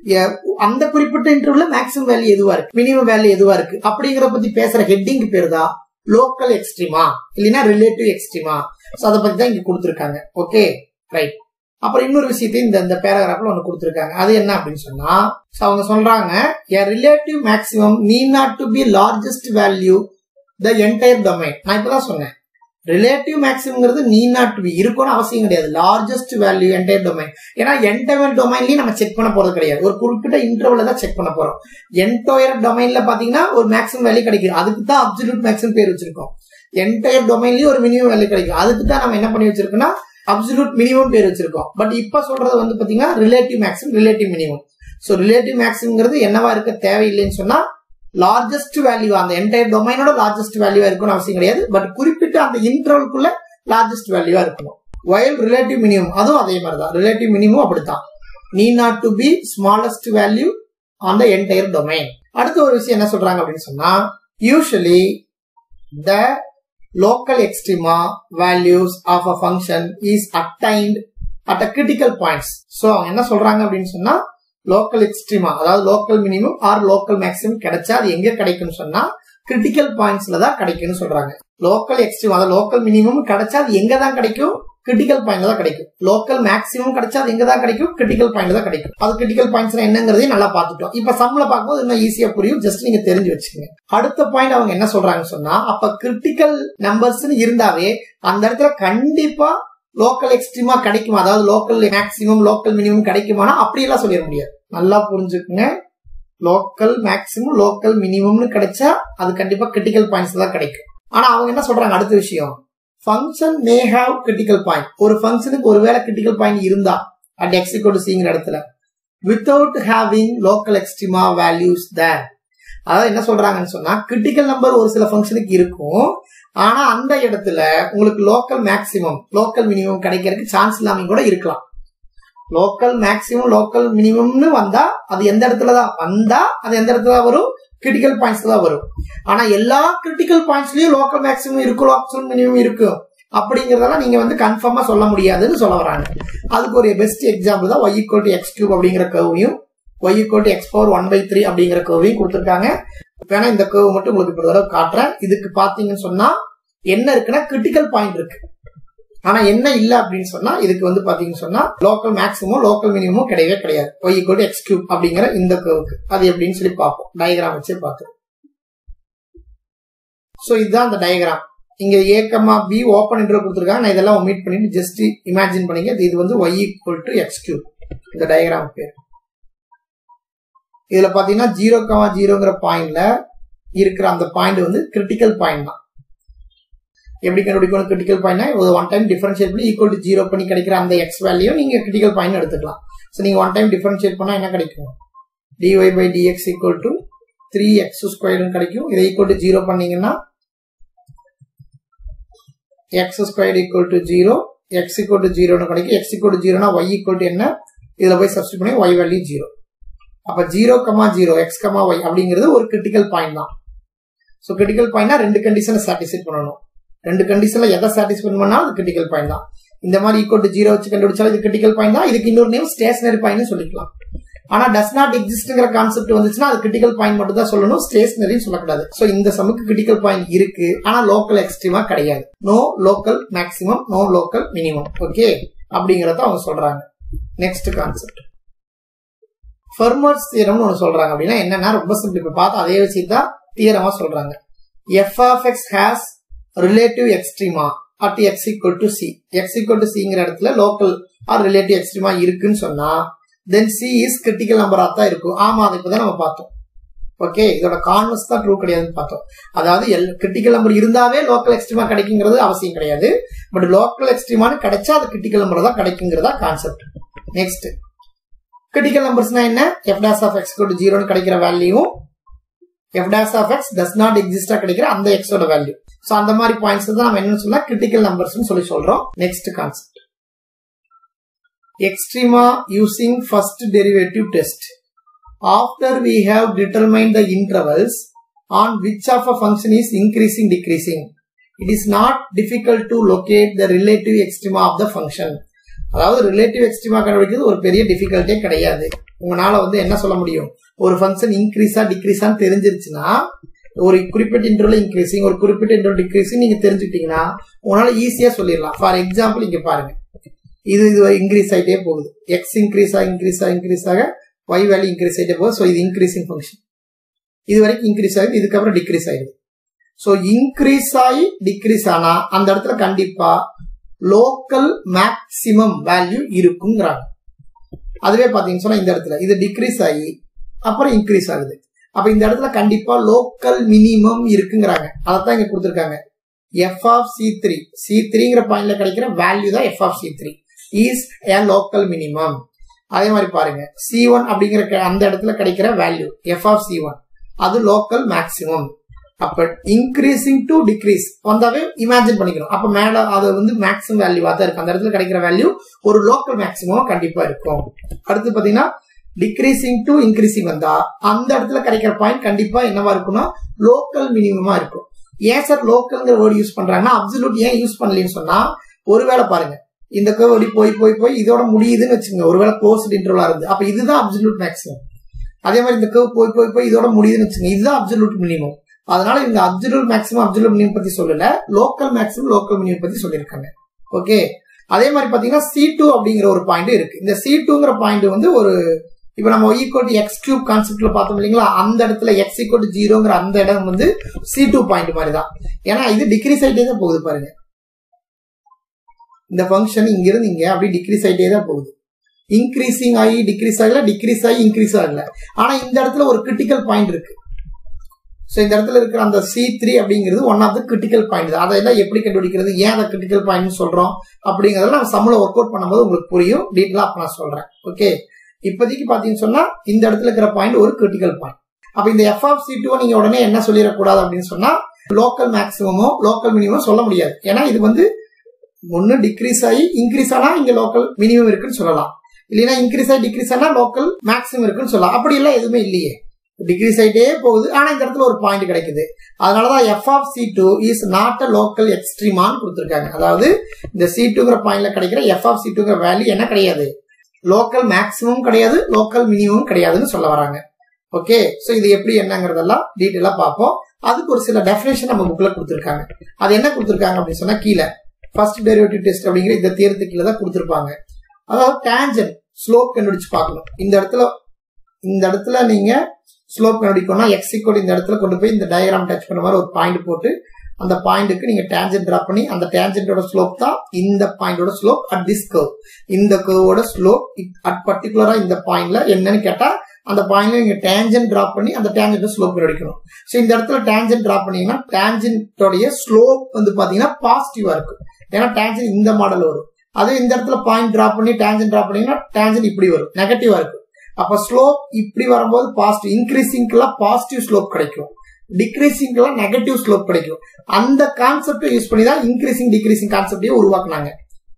அந்த குறிப்பிட்ட இன்டர்வல்ல மேக்ஸிமம் வேல்யூ எதுவா இருக்கு மினிமம் வேல்யூ எதுவா இருக்கு அப்படிங்கறத பத்தி பேசுற ஹெட்டிங் பேர் தான் லோக்கல் எக்ஸ்ட்ரீமா இல்லைன்னா ரிலேட்டிவ் எக்ஸ்ட்ரீமா ஸோ அதை பத்தி தான் இங்க கொடுத்துருக்காங்க ஓகே ரைட் அப்புறம் இன்னொரு விஷயத்தையும் இந்த இந்த பேராகிராஃப்ல ஒன்று கொடுத்துருக்காங்க அது என்ன அப்படின்னு சொன்னா அவங்க சொல்றாங்க a relative maximum need not to be largest value the entire domain நான் இப்பதான் சொன்னேன் ரிலேட்டிவ் மேக்ஸிமங்கிறது நீ நாட் பி இருக்கும்னு அவசியம் கிடையாது லார்ஜஸ்ட் வேல்யூ என்டையர் டொமைன் ஏன்னா என்டையர் டொமைன்லயும் நம்ம செக் பண்ண போறது கிடையாது ஒரு குறிப்பிட்ட இன்டர்வல்ல தான் செக் பண்ண போறோம் என்டையர் டொமைன்ல பாத்தீங்கன்னா ஒரு மேக்ஸிமம் வேல்யூ கிடைக்கும் அதுக்கு தான் அப்சல்யூட் மேக்ஸிமம் பேர் வச்சிருக்கோம் என்டையர் டொமைன்லயும் ஒரு மினிமம் வேல்யூ கிடைக்கும் அதுக்கு தான் நம்ம என்ன பண்ணி வச்சிருக்கோம்னா அப்சல்யூட் மினிமம் பேர் வச்சிருக்கோம் பட் இப்ப சொல்றது வந்து பாத்தீங்கன்னா relative maximum relative minimum so relative மேக்ஸிமங்கிறது என்னவா இருக்க தேவையில்லைன்னு சொன்னா லார்ஜஸ்ட் வேல்யூ அந்த என்டையர் டொமைனோட லார்ஜஸ்ட் வேல்யூவா இருக்கணும்னு அவசியம் கிடையாது பட் குறிப்பிட்ட அந்த இன்டர்வல்குள்ள லார்ஜஸ்ட் வேல்யூவா இருக்கணும் வயல் ரிலேட்டிவ் மினிமம் அதுவும் அதே மாதிரி தான் ரிலேட்டிவ் மினிமம் அப்படித்தான் need not to be smallest value on the entire domain அடுத்த ஒரு விஷயம் என்ன சொல்றாங்க அப்படின்னு சொன்னா usually the local extrema values of a function is attained at a critical points so அவங்க என்ன சொல்றாங்க அப்படின்னு சொன்னா லோக்கல் எக்ஸ்ட்ரீமா அதாவது local minimum or local maximum கிடைச்சா அது எங்க கிடைக்கும்னு சொன்னா கிரிட்டிக்கல் பாயிண்ட்ஸ்ல தான் கிடைக்கும்னு சொல்றாங்க லோக்கல் எக்ஸ்ட்ரீம் அதாவது லோக்கல் மினிமம் கிடைச்சா அது எங்க தான் கிடைக்கும் கிரிட்டிக்கல் பாயிண்ட்ல தான் கிடைக்கும் லோக்கல் மேக்ஸிமம் கிடைச்சா அது எங்க தான் கிடைக்கும் கிரிட்டிக்கல் பாயிண்ட்ல தான் கிடைக்கும் அது கிரிட்டிக்கல் பாயிண்ட்ஸ் என்னங்கிறதையும் நல்லா பார்த்துட்டோம் இப்ப சம்ல பார்க்கும்போது இன்னும் ஈஸியா புரியும் ஜஸ்ட் நீங்க தெரிஞ்சு வச்சுக்கோங்க அடுத்த பாயிண்ட் அவங்க என்ன சொல்றாங்கன்னு சொன்னா அப்ப கிரிட்டிக்கல் நம்பர்ஸ் இருந்தாவே அந்த இடத்துல கண்டிப்பா லோக்கல் எக்ஸ்ட்ரீமா கிடைக்குமா அதாவது லோக்கல் மேக்ஸிமம் லோக்கல் மினிமம் கிடைக்குமானா அப்படியெல்லாம் சொல்லிட முடியாது நல்லா புரிஞ்சுக்குங்க லோக்கல் மேக்ஸிமம் லோக்கல் மினிமம்னு கிடைச்சா அது கண்டிப்பா கிரிட்டிக்கல் பாயிண்ட்ஸ் தான் கிடைக்கும் ஆனா அவங்க என்ன சொல்றாங்க அடுத்த விஷயம் function may have critical point ஒரு ஃபங்க்ஷனுக்கு ஒருவேளை கிரிட்டிக்கல் பாயிண்ட் இருந்தா அட் எக்ஸிகோடு சிங்கிற இடத்துல without having local extrema values there அதாவது என்ன சொல்றாங்கன்னு சொன்னா கிரிட்டிக்கல் நம்பர் ஒரு சில ஃபங்க்ஷனுக்கு இருக்கும் ஆனா அந்த இடத்துல உங்களுக்கு லோக்கல் மேக்சிமம் லோக்கல் மினிமம் கிடைக்கிறதுக்கு சான்ஸ் இல்லாம கூட இருக்கலாம் லோக்கல் மேக்சிமம் லோக்கல் மினிமம்னு வந்தா அது எந்த இடத்துல தான் வந்தா அது எந்த இடத்துல வரும் கிரிட்டிக்கல் பாயிண்ட்ஸ் தான் வரும் ஆனா எல்லா கிரிட்டிக்கல் பாயிண்ட்ஸ்லயும் லோக்கல் மேக்ஸிமம் இருக்கும் லோக்கல் மினிமம் இருக்கும் அப்படிங்கறதெல்லாம் நீங்க வந்து கன்ஃபார்மா சொல்ல முடியாதுன்னு சொல்ல வராங்க அதுக்கு ஒரு பெஸ்ட் எக்ஸாம்பிள் தான் y equal to x cube அப்படிங்கிற கர்வையும் y equal to x power one by three அப்படிங்கிற கர்வையும் கொடுத்துருக்காங்க வேணா இந்த கர்வ் மட்டும் உங்களுக்கு இப்போ தடவை காட்டுறேன் இதுக்கு பாத்தீங்கன்னு சொன்னா என்ன இருக்குன்னா கிரிட்டிக்கல் பாயிண்ட் இருக்கு ஆனா என்ன இல்ல அப்படின்னு சொன்னா இதுக்கு வந்து பாத்தீங்கன்னு சொன்னா லோக்கல் மேக்ஸிமம் லோக்கல் மினிமமும் கிடையவே கிடையாது y equal to x cube அப்படிங்கிற இந்த கர்வுக்கு அது எப்படின்னு சொல்லி பார்ப்போம் டயக்ராம் வச்சே பார்த்து ஸோ இதுதான் அந்த டயக்ராம் இங்க ஏக்கமா பி ஓப்பன் இன்ட்ரோ கொடுத்துருக்காங்க நான் இதெல்லாம் ஒமிட் பண்ணிட்டு ஜஸ்ட் இமேஜின் பண்ணிங்க இது வந்து y equal to x cube இந்த டயக்ராம் பேர் இதுல பாத்தீங்கன்னா ஜீரோ கமா ஜீரோங்கிற பாயிண்ட்ல இருக்கிற அந்த பாயிண்ட் வந்து கிரிட்டிக்கல் பாயிண்ட் தான் எப்படி கண்டுபிடிக்கணும் கிரிட்டிக்கல் பாயிண்ட் ஒரு ஒன் டைம் டிஃபரன்ஷியேட் பண்ணி ஈக்குவல் டு ஜீரோ பண்ணி கிடைக்கிற அந்த எக்ஸ் வேல்யூ நீங்க கிரிட்டிக்கல் பாயிண்ட் எடுத்துக்கலாம் ஸோ நீங்க ஒன் டைம் டிஃபரன்ஷியேட் பண்ணா என்ன கிடைக்கும் dy by dx equal to three x ஸ்கொயர்னு கிடைக்கும் இதை ஈக்குவல் டு ஜீரோ பண்ணீங்கன்னா x square equal to zero x equal to ஜீரோன்னு கிடைக்கும் எக்ஸ் ஈக்குவல் டு ஜீரோனா ஒய் ஈக்குவல் டு என்ன இதுல போய் சப்ஸ்டிட் பண்ணி ஒய் வேல்யூ ஜீரோ அப்ப zero comma zero x comma y அப்படிங்கிறது ஒரு கிரிட்டிக்கல் பாயிண்ட் தான் ஸோ கிரிட்டிக்கல் பாயிண்ட்னா ரெண்டு கண்டிஷனை சாட்டிஸ்ஃபை பண்ணணும் ரெண்டு கண்டிஷன்ல எதை சாட்டிஸ்ஃபை பண்ணாலும் அது கிரிட்டிக்கல் பாயிண்ட் தான் இந்த மாதிரி ஈக்குவல் டு ஜீரோ வச்சு கண்டுபிடிச்சாலும் இது கிரிட்டிக்கல் பாயிண்ட் தான் இதுக்கு இன்னொரு நேம் ஸ்டேஷனரி பாயிண்ட் சொல்லிக்கலாம் ஆனா டஸ் நாட் எக்ஸிஸ்ட்ங்கிற கான்செப்ட் வந்துச்சுன்னா அது கிரிட்டிக்கல் பாயிண்ட் மட்டும் தான் சொல்லணும் ஸ்டேஷனரின்னு சொல்லக்கூடாது ஸோ இந்த சமுக்கு கிரிட்டிக்கல் பாயிண்ட் இருக்கு ஆனா லோக்கல் எக்ஸ்ட்ரீமா கிடையாது no local maximum no local minimum okay அப்படிங்கறத அவங்க சொல்றாங்க நெக்ஸ்ட் கான்செப்ட் ஃபெர்மர்ஸ் தியரம்னு ஒன்று சொல்றாங்க அப்படின்னா என்னன்னா ரொம்ப சிம்பிள் இப்போ பார்த்தா அதே வச்சு தான் தியரமா சொல்றாங்க f of x has relative extrema at x equal to c x equal to சிங்கிற இடத்துல லோக்கல் ஆர் ரிலேட்டிவ் எக்ஸ்ட்ரீமா இருக்குன்னு சொன்னா தென் சி இஸ் கிரிட்டிக்கல் நம்பரா தான் இருக்கும் ஆமா அதை இப்பதான் நம்ம பார்த்தோம் ஓகே இதோட கான்வர்ஸ் தான் ட்ரூ கிடையாதுன்னு பார்த்தோம் அதாவது எல் கிரிட்டிக்கல் நம்பர் இருந்தாவே லோக்கல் எக்ஸ்ட்ரீமா கிடைக்குங்கிறது அவசியம் கிடையாது பட் லோக்கல் எக்ஸ்ட்ரீமானு கிடைச்சா அது கிரிட்டிக்கல் நம்பர் தான் கிடைக்குங்கிறதா கான்செப்ட் நெக்ஸ்ட் கிரிட்டிக்கல் நம்பர்ஸ்னா என்ன எஃப் டாஸ் ஆஃப் எக்ஸ் கோட் ஜீரோன்னு கிடைக்கிற value f dash of x does not எக்ஸிஸ்டா கிடைக்கிற அந்த எக்ஸோட வேல்யூ ஸோ அந்த மாதிரி பாயிண்ட்ஸ் தான் நம்ம என்ன சொல்லலாம் கிரிட்டிக்கல் நம்பர்ஸ் சொல்லி சொல்றோம் next concept extrema using first derivative test. After we have determined the intervals on which of a function is increasing decreasing, it is not difficult to locate the relative extrema of the function. அதாவது relative extrema கண்டுபிடிக்கிறது ஒரு பெரிய டிஃபிகல்ட்டே கிடையாது உங்களால வந்து என்ன சொல்ல முடியும் ஒரு ஃபங்க்ஷன் இன்க்ரீஸா டிக்ரீஸான்னு தெரிஞ்சிருச்சுன்னா ஒரு குறிப்பிட்ட இன்டர்வல் இன்க்ரீசிங் ஒரு குறிப்பிட்ட இன்டர்வல் டிக்ரீசிங் நீங்க தெரிஞ்சுக்கிட்டீங்கன்னா உங்களால ஈஸியா சொல்லிடலாம் ஃபார் எக்ஸாம்பிள் இங்க பாருங்க இது இது இன்க்ரீஸ் ஆகிட்டே போகுது எக்ஸ் இன்க்ரீஸ் ஆக இன்க்ரீஸ் ஆக இன்க்ரீஸ் ஆக ஒய் வேல்யூ இன்க்ரீஸ் ஆகிட்டே போகுது ஸோ இது இன்க்ரீசிங் ஃபங்க்ஷன் இது வரைக்கும் இன்க்ரீஸ் ஆகுது இதுக்கப்புறம் டிக்ரீஸ் ஆகுது ஸோ இன்க்ரீஸ் ஆகி டிக்ரீஸ் ஆனா அந்த இடத்துல கண்டிப்பா லோக்கல் மேக்சிமம் வேல்யூ இருக்குங்கிறாங்க அதுவே பாத்தீங்கன்னு சொன்னா இந்த இடத்துல இது டிக்ரீஸ் ஆகி அப்புறம் இன்க்ரீஸ் ஆகுது அப்ப இந்த இடத்துல கண்டிப்பா லோக்கல் மினிமம் இருக்குங்கிறாங்க அதைத்தான் இங்க கொடுத்துருக்காங்க f of c three c த்ரீங்கிற பாயிண்ட்ல கிடைக்கிற வேல்யூ தான் f of c three is a local minimum அதே மாதிரி பாருங்க சி ஒன் அப்படிங்கிற அந்த இடத்துல கிடைக்கிற value f of c one அது லோக்கல் மேக்சிமம் அப்ப இன்க்ரீசிங் டு டிக்ரீஸ் வந்தாவே இமேஜின் பண்ணிக்கணும் அப்ப மேல அது வந்து மேக்ஸிமம் வேல்யூவா தான் இருக்கும் அந்த இடத்துல கிடைக்கிற வேல்யூ ஒரு லோக்கல் மேக்ஸிமம் கண்டிப்பா இருக்கும் அடுத்து பாத்தீங்கன்னா டிக்ரீசிங் டு இன்க்ரீசிங் வந்தா அந்த இடத்துல கிடைக்கிற பாயிண்ட் கண்டிப்பா என்னவா இருக்கும்னா லோக்கல் மினிமமா இருக்கும் ஏன் சார் லோக்கல்ங்கிற வேர்டு யூஸ் பண்றாங்கன்னா அப்சல்யூட் ஏன் யூஸ் பண்ணலன்னு சொன்னா ஒருவேளை பாருங்க இந்த கர்வ் அப்படி போய் போய் போய் இதோட முடியுதுன்னு வச்சுக்கோங்க ஒருவேளை க்ளோஸ்ட் இன்டர்வலா இருந்து அப்ப இதுதான் அப்சல்யூட் மேக்ஸிமம் அதே மாதிரி இந்த கர்வ் போய் போய் போய் இதோட முடியுதுன்னு வச்சுக்கோங்க இதுதான் அப்சல்யூட் மினிமம் அதனால இந்த அப்சல்யூட் மேக்ஸிமம் அப்சல்யூட் மினிமம் பத்தி சொல்லல லோக்கல் மேக்ஸிமம் லோக்கல் மினிமம் பத்தி சொல்லியிருக்காங்க ஓகே அதே மாதிரி பாத்தீங்கன்னா சி டூ அப்படிங்கிற ஒரு பாயிண்ட் இருக்கு இந்த சி டூங்கிற பாயிண்ட் வந்து ஒரு இப்ப நம்ம ஈக்குவல் டு எக்ஸ் கியூப் கான்செப்ட்ல பார்த்தோம் இல்லைங்களா அந்த இடத்துல எக்ஸ் ஈக்குவல் டு ஜீரோங்கிற அந்த இடம் வந்து சி டூ பாயிண்ட் மாதிரி தான் ஏன்னா இது டிக்ரீஸ் ஆயிட்டே தான் போகுது பாருங்க இந்த ஃபங்க்ஷன் இங்க இருந்து இங்க அப்படி டிக்ரீஸ் ஆயிட்டே தான் போகுது இன்க்ரீசிங் ஆகி டிக்ரீஸ் ஆகல டிக்ரீஸ் ஆகி இன்க்ரீஸ் ஆகல ஆனா இந்த இடத்துல ஒரு கிரிட்டிக்கல் பாயிண்ட் இருக்கு ஸோ இந்த இடத்துல இருக்கிற அந்த சி த்ரீ அப்படிங்கிறது one of the critical point தான் அதெல்லாம் எப்படி கண்டுபிடிக்கிறது ஏன் அதை கிரிட்டிக்கல் பாயிண்ட் சொல்றோம் அப்படிங்கறத நம்ம சம்மில் ஒர்க் அவுட் பண்ணும்போது உங்களுக்கு புரியும் டீட்டெயிலாக அப்ப நான் சொல்றேன் ஓகே இப்போதைக்கு பாத்தீங்கன்னு சொன்னா இந்த இடத்துல இருக்கிற பாயிண்ட் ஒரு கிரிட்டிக்கல் பாயிண்ட் அப்ப இந்த எஃப் ஆஃப் சி டூ நீங்க உடனே என்ன சொல்லிடக்கூடாது அப்படின்னு சொன்னா லோக்கல் மேக்ஸிமமோ லோக்கல் மினிமம் சொல்ல முடியாது ஏன்னா இது வந்து ஒன்னு டிக்ரீஸ் ஆகி இன்க்ரீஸ் ஆனா இங்க லோக்கல் மினிமம் இருக்குன்னு சொல்லலாம் இல்லைன்னா இன்க்ரீஸ் ஆகி டிக்ரீஸ் ஆனா லோக்கல் மேக்ஸிமம் இருக்குன்னு சொல்லலாம் அப்படி எல்லாம் எதுவுமே இல்லையே டிக்ரீஸ் ஆயிட்டே போகுது ஆனா இந்த இடத்துல ஒரு பாயிண்ட் கிடைக்குது அதனாலதான் f of c two is not a local எக்ஸ்ட்ரீமான்னு கொடுத்துருக்காங்க அதாவது இந்த சி டூங்கிற பாயிண்ட்ல கிடைக்கிற எஃப் ஆஃப் சி டூங்கிற வேல்யூ என்ன கிடையாது லோக்கல் மேக்ஸிமம் கிடையாது லோக்கல் மினிமம் கிடையாதுன்னு சொல்ல வராங்க ஓகே ஸோ இது எப்படி என்னங்கிறதெல்லாம் டீட்டெயிலா பார்ப்போம் அதுக்கு ஒரு சில டெஃபினேஷன் நம்ம புக்ல கொடுத்துருக்காங்க அது என்ன கொடுத்துருக்காங்க அப்படின்னு சொன்னா கீழே ஃபர்ஸ்ட் டெரிவேட்டிவ் டெஸ்ட் அப்படிங்கிற இந்த தேர்த்து கீழே தான் கொடுத்துருப்பாங்க அதாவது டேஞ்சன் ஸ்லோப் கண்டுபிடிச்சு பார்க்கணும் இந்த இடத்துல இந்த இடத்துல நீங்க ஸ்லோப் கண்டுபிடிக்கணும்னா எக்ஸ் ஈக்குவல் இந்த இடத்துல கொண்டு போய் இந்த டயக்ராம் டச் பண்ண மாதிரி ஒரு பாயிண்ட் போட்டு அந்த பாயிண்ட்டுக்கு நீங்க டேஞ்சன் டிரா பண்ணி அந்த டேஞ்சன்டோட ஸ்லோப் தான் இந்த பாயிண்டோட ஸ்லோப் அட் திஸ் கர்வ் இந்த கர்வோட ஸ்லோப் அட் பர்டிகுலரா இந்த பாயிண்ட்ல என்னன்னு கேட்டா அந்த பாயிண்ட்ல நீங்க டேஞ்சன் டிரா பண்ணி அந்த டேஞ்சன்ட் ஸ்லோப் கண்டுபிடிக்கணும் ஸோ இந்த இடத்துல டேஞ்சன் டிரா பண்ணீங்கன்னா டேஞ்சன்டோடைய ஸ்லோப் வந்து பாத்தீங்கன்னா பாசிட்டிவா இருக்கும் ஏன்னா டேஞ்சன் இந்த மாடல் வரும் அதே இந்த இடத்துல பாயிண்ட் டிரா பண்ணி டேஞ்சன் டிரா பண்ணீங்கன்னா டேஞ்சன் இப்படி வரும் நெகட்டிவா இருக்கும் அப்ப ஸ்லோப் இப்படி வரும்போது பாசிட்டிவ் இன்க்ரீசிங்க்கெல்லாம் பாசிட்டிவ் ஸ்லோப் கிடைக்கும் டிக்ரீசிங்க்கெல்லாம் நெகட்டிவ் ஸ்லோப் கிடைக்கும் அந்த கான்செப்டை யூஸ் பண்ணி தான் இன்க்ரீசிங் டிக்ரீசிங் கான்செப்டையும் உருவாக்குனாங்க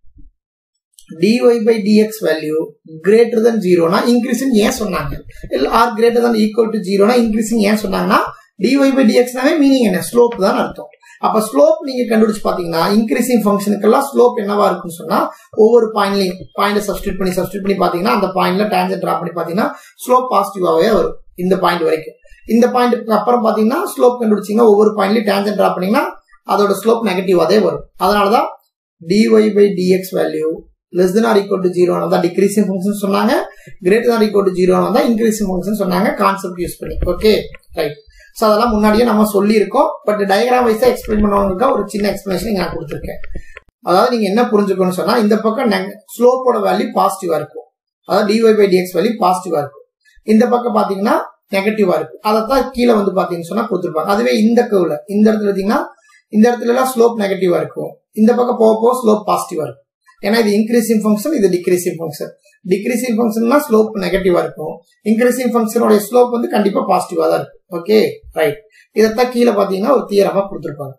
dy by dx value greater than ஜீரோனா இன்க்ரீசிங் ஏன் சொன்னாங்க இல்ல or greater than equal to ஜீரோனா இன்க்ரீசிங் ஏன் சொன்னாங்கன்னா dy by dxனாவே மீனிங் என்ன ஸ்லோப் தான் அர்த்தம் அப்ப ஸ்லோப் நீங்க கண்டுபிடிச்சு பாத்தீங்கன்னா இன்க்ரீசிங் ஃபங்க்ஷனுக்கெல்லாம் ஸ்லோப் என்னவா இருக்குன்னு சொன்னா ஒவ்வொரு பாயிண்ட்லையும் பாயிண்ட் சப்ஸ்டியூட் பண்ணி சப்ஸ்டியூட் பண்ணி பாத்தீங்கன்னா அந்த பாயிண்ட்ல டேஞ்சன் டிரா பண்ணி பாத்தீங்கன்னா ஸ்லோப் பாசிட்டிவாவே வரும் இந்த பாயிண்ட் வரைக்கும் இந்த பாயிண்ட்டுக்கு அப்புறம் பாத்தீங்கன்னா ஸ்லோப் கண்டுபிடிச்சீங்கன்னா ஒவ்வொரு பாயிண்ட்லயும் டேஞ்சன் டிரா பண்ணீங்கன்னா அதோட ஸ்லோப் நெகட்டிவாதே வரும் அதனாலதான் dy by dx value less than or equal to zero தான் டிக்ரீசிங் ஃபங்க்ஷன் சொன்னாங்க greater than equal to zero தான் இன்க்ரீசிங் ஃபங்க்ஷன் சொன்னாங்க கான்செப்ட் யூஸ் பண்ணி ஓகே ரைட் ஸோ அதெல்லாம் முன்னாடியே நம்ம சொல்லியிருக்கோம் பட் டயக்ராம் வைஸா எக்ஸ்பிளைன் பண்ணவங்களுக்கு ஒரு சின்ன எக்ஸ்பிளேஷன் நான் கொடுத்துருக்கேன் அதாவது நீங்க என்ன புரிஞ்சுக்கணும்னு சொன்னா இந்த பக்கம் ஸ்லோப்போட வேல்யூ பாசிட்டிவா இருக்கும் அதாவது dy பை டிஎக்ஸ் வேல்யூ பாசிட்டிவா இருக்கும் இந்த பக்கம் பாத்தீங்கன்னா நெகட்டிவா இருக்கு அதைத்தான் கீழே வந்து பாத்தீங்கன்னு சொன்னா கொடுத்துருப்பாங்க அதுவே இந்த கவுல இந்த இடத்துல பாத்தீங்கன்னா இந்த இடத்துல எல்லாம் ஸ்லோப் நெகட்டிவா இருக்கும் இந்த பக்கம் போக போக ஸ்லோப் பாசிட்டிவா இருக்கும் ஏன்னா இது இன்க்ரீசிங் ஃபங்க்ஷன் இது டிக்ரீசிங் ஃபங்க்ஷன் டிக்ரீசிங் ஃபங்க்ஷன்னா ஸ்லோப் நெகட்டிவா இருக்கும் இன்க்ரீசிங் ஃபங்க்ஷனோட ஸ்லோப் வந்து கண்டிப்பா பாசிட்டிவா தான் இருக்கும் ஓகே ரைட் இதைத்தான் கீழே பாத்தீங்கன்னா ஒரு தியரமா கொடுத்துருப்பாங்க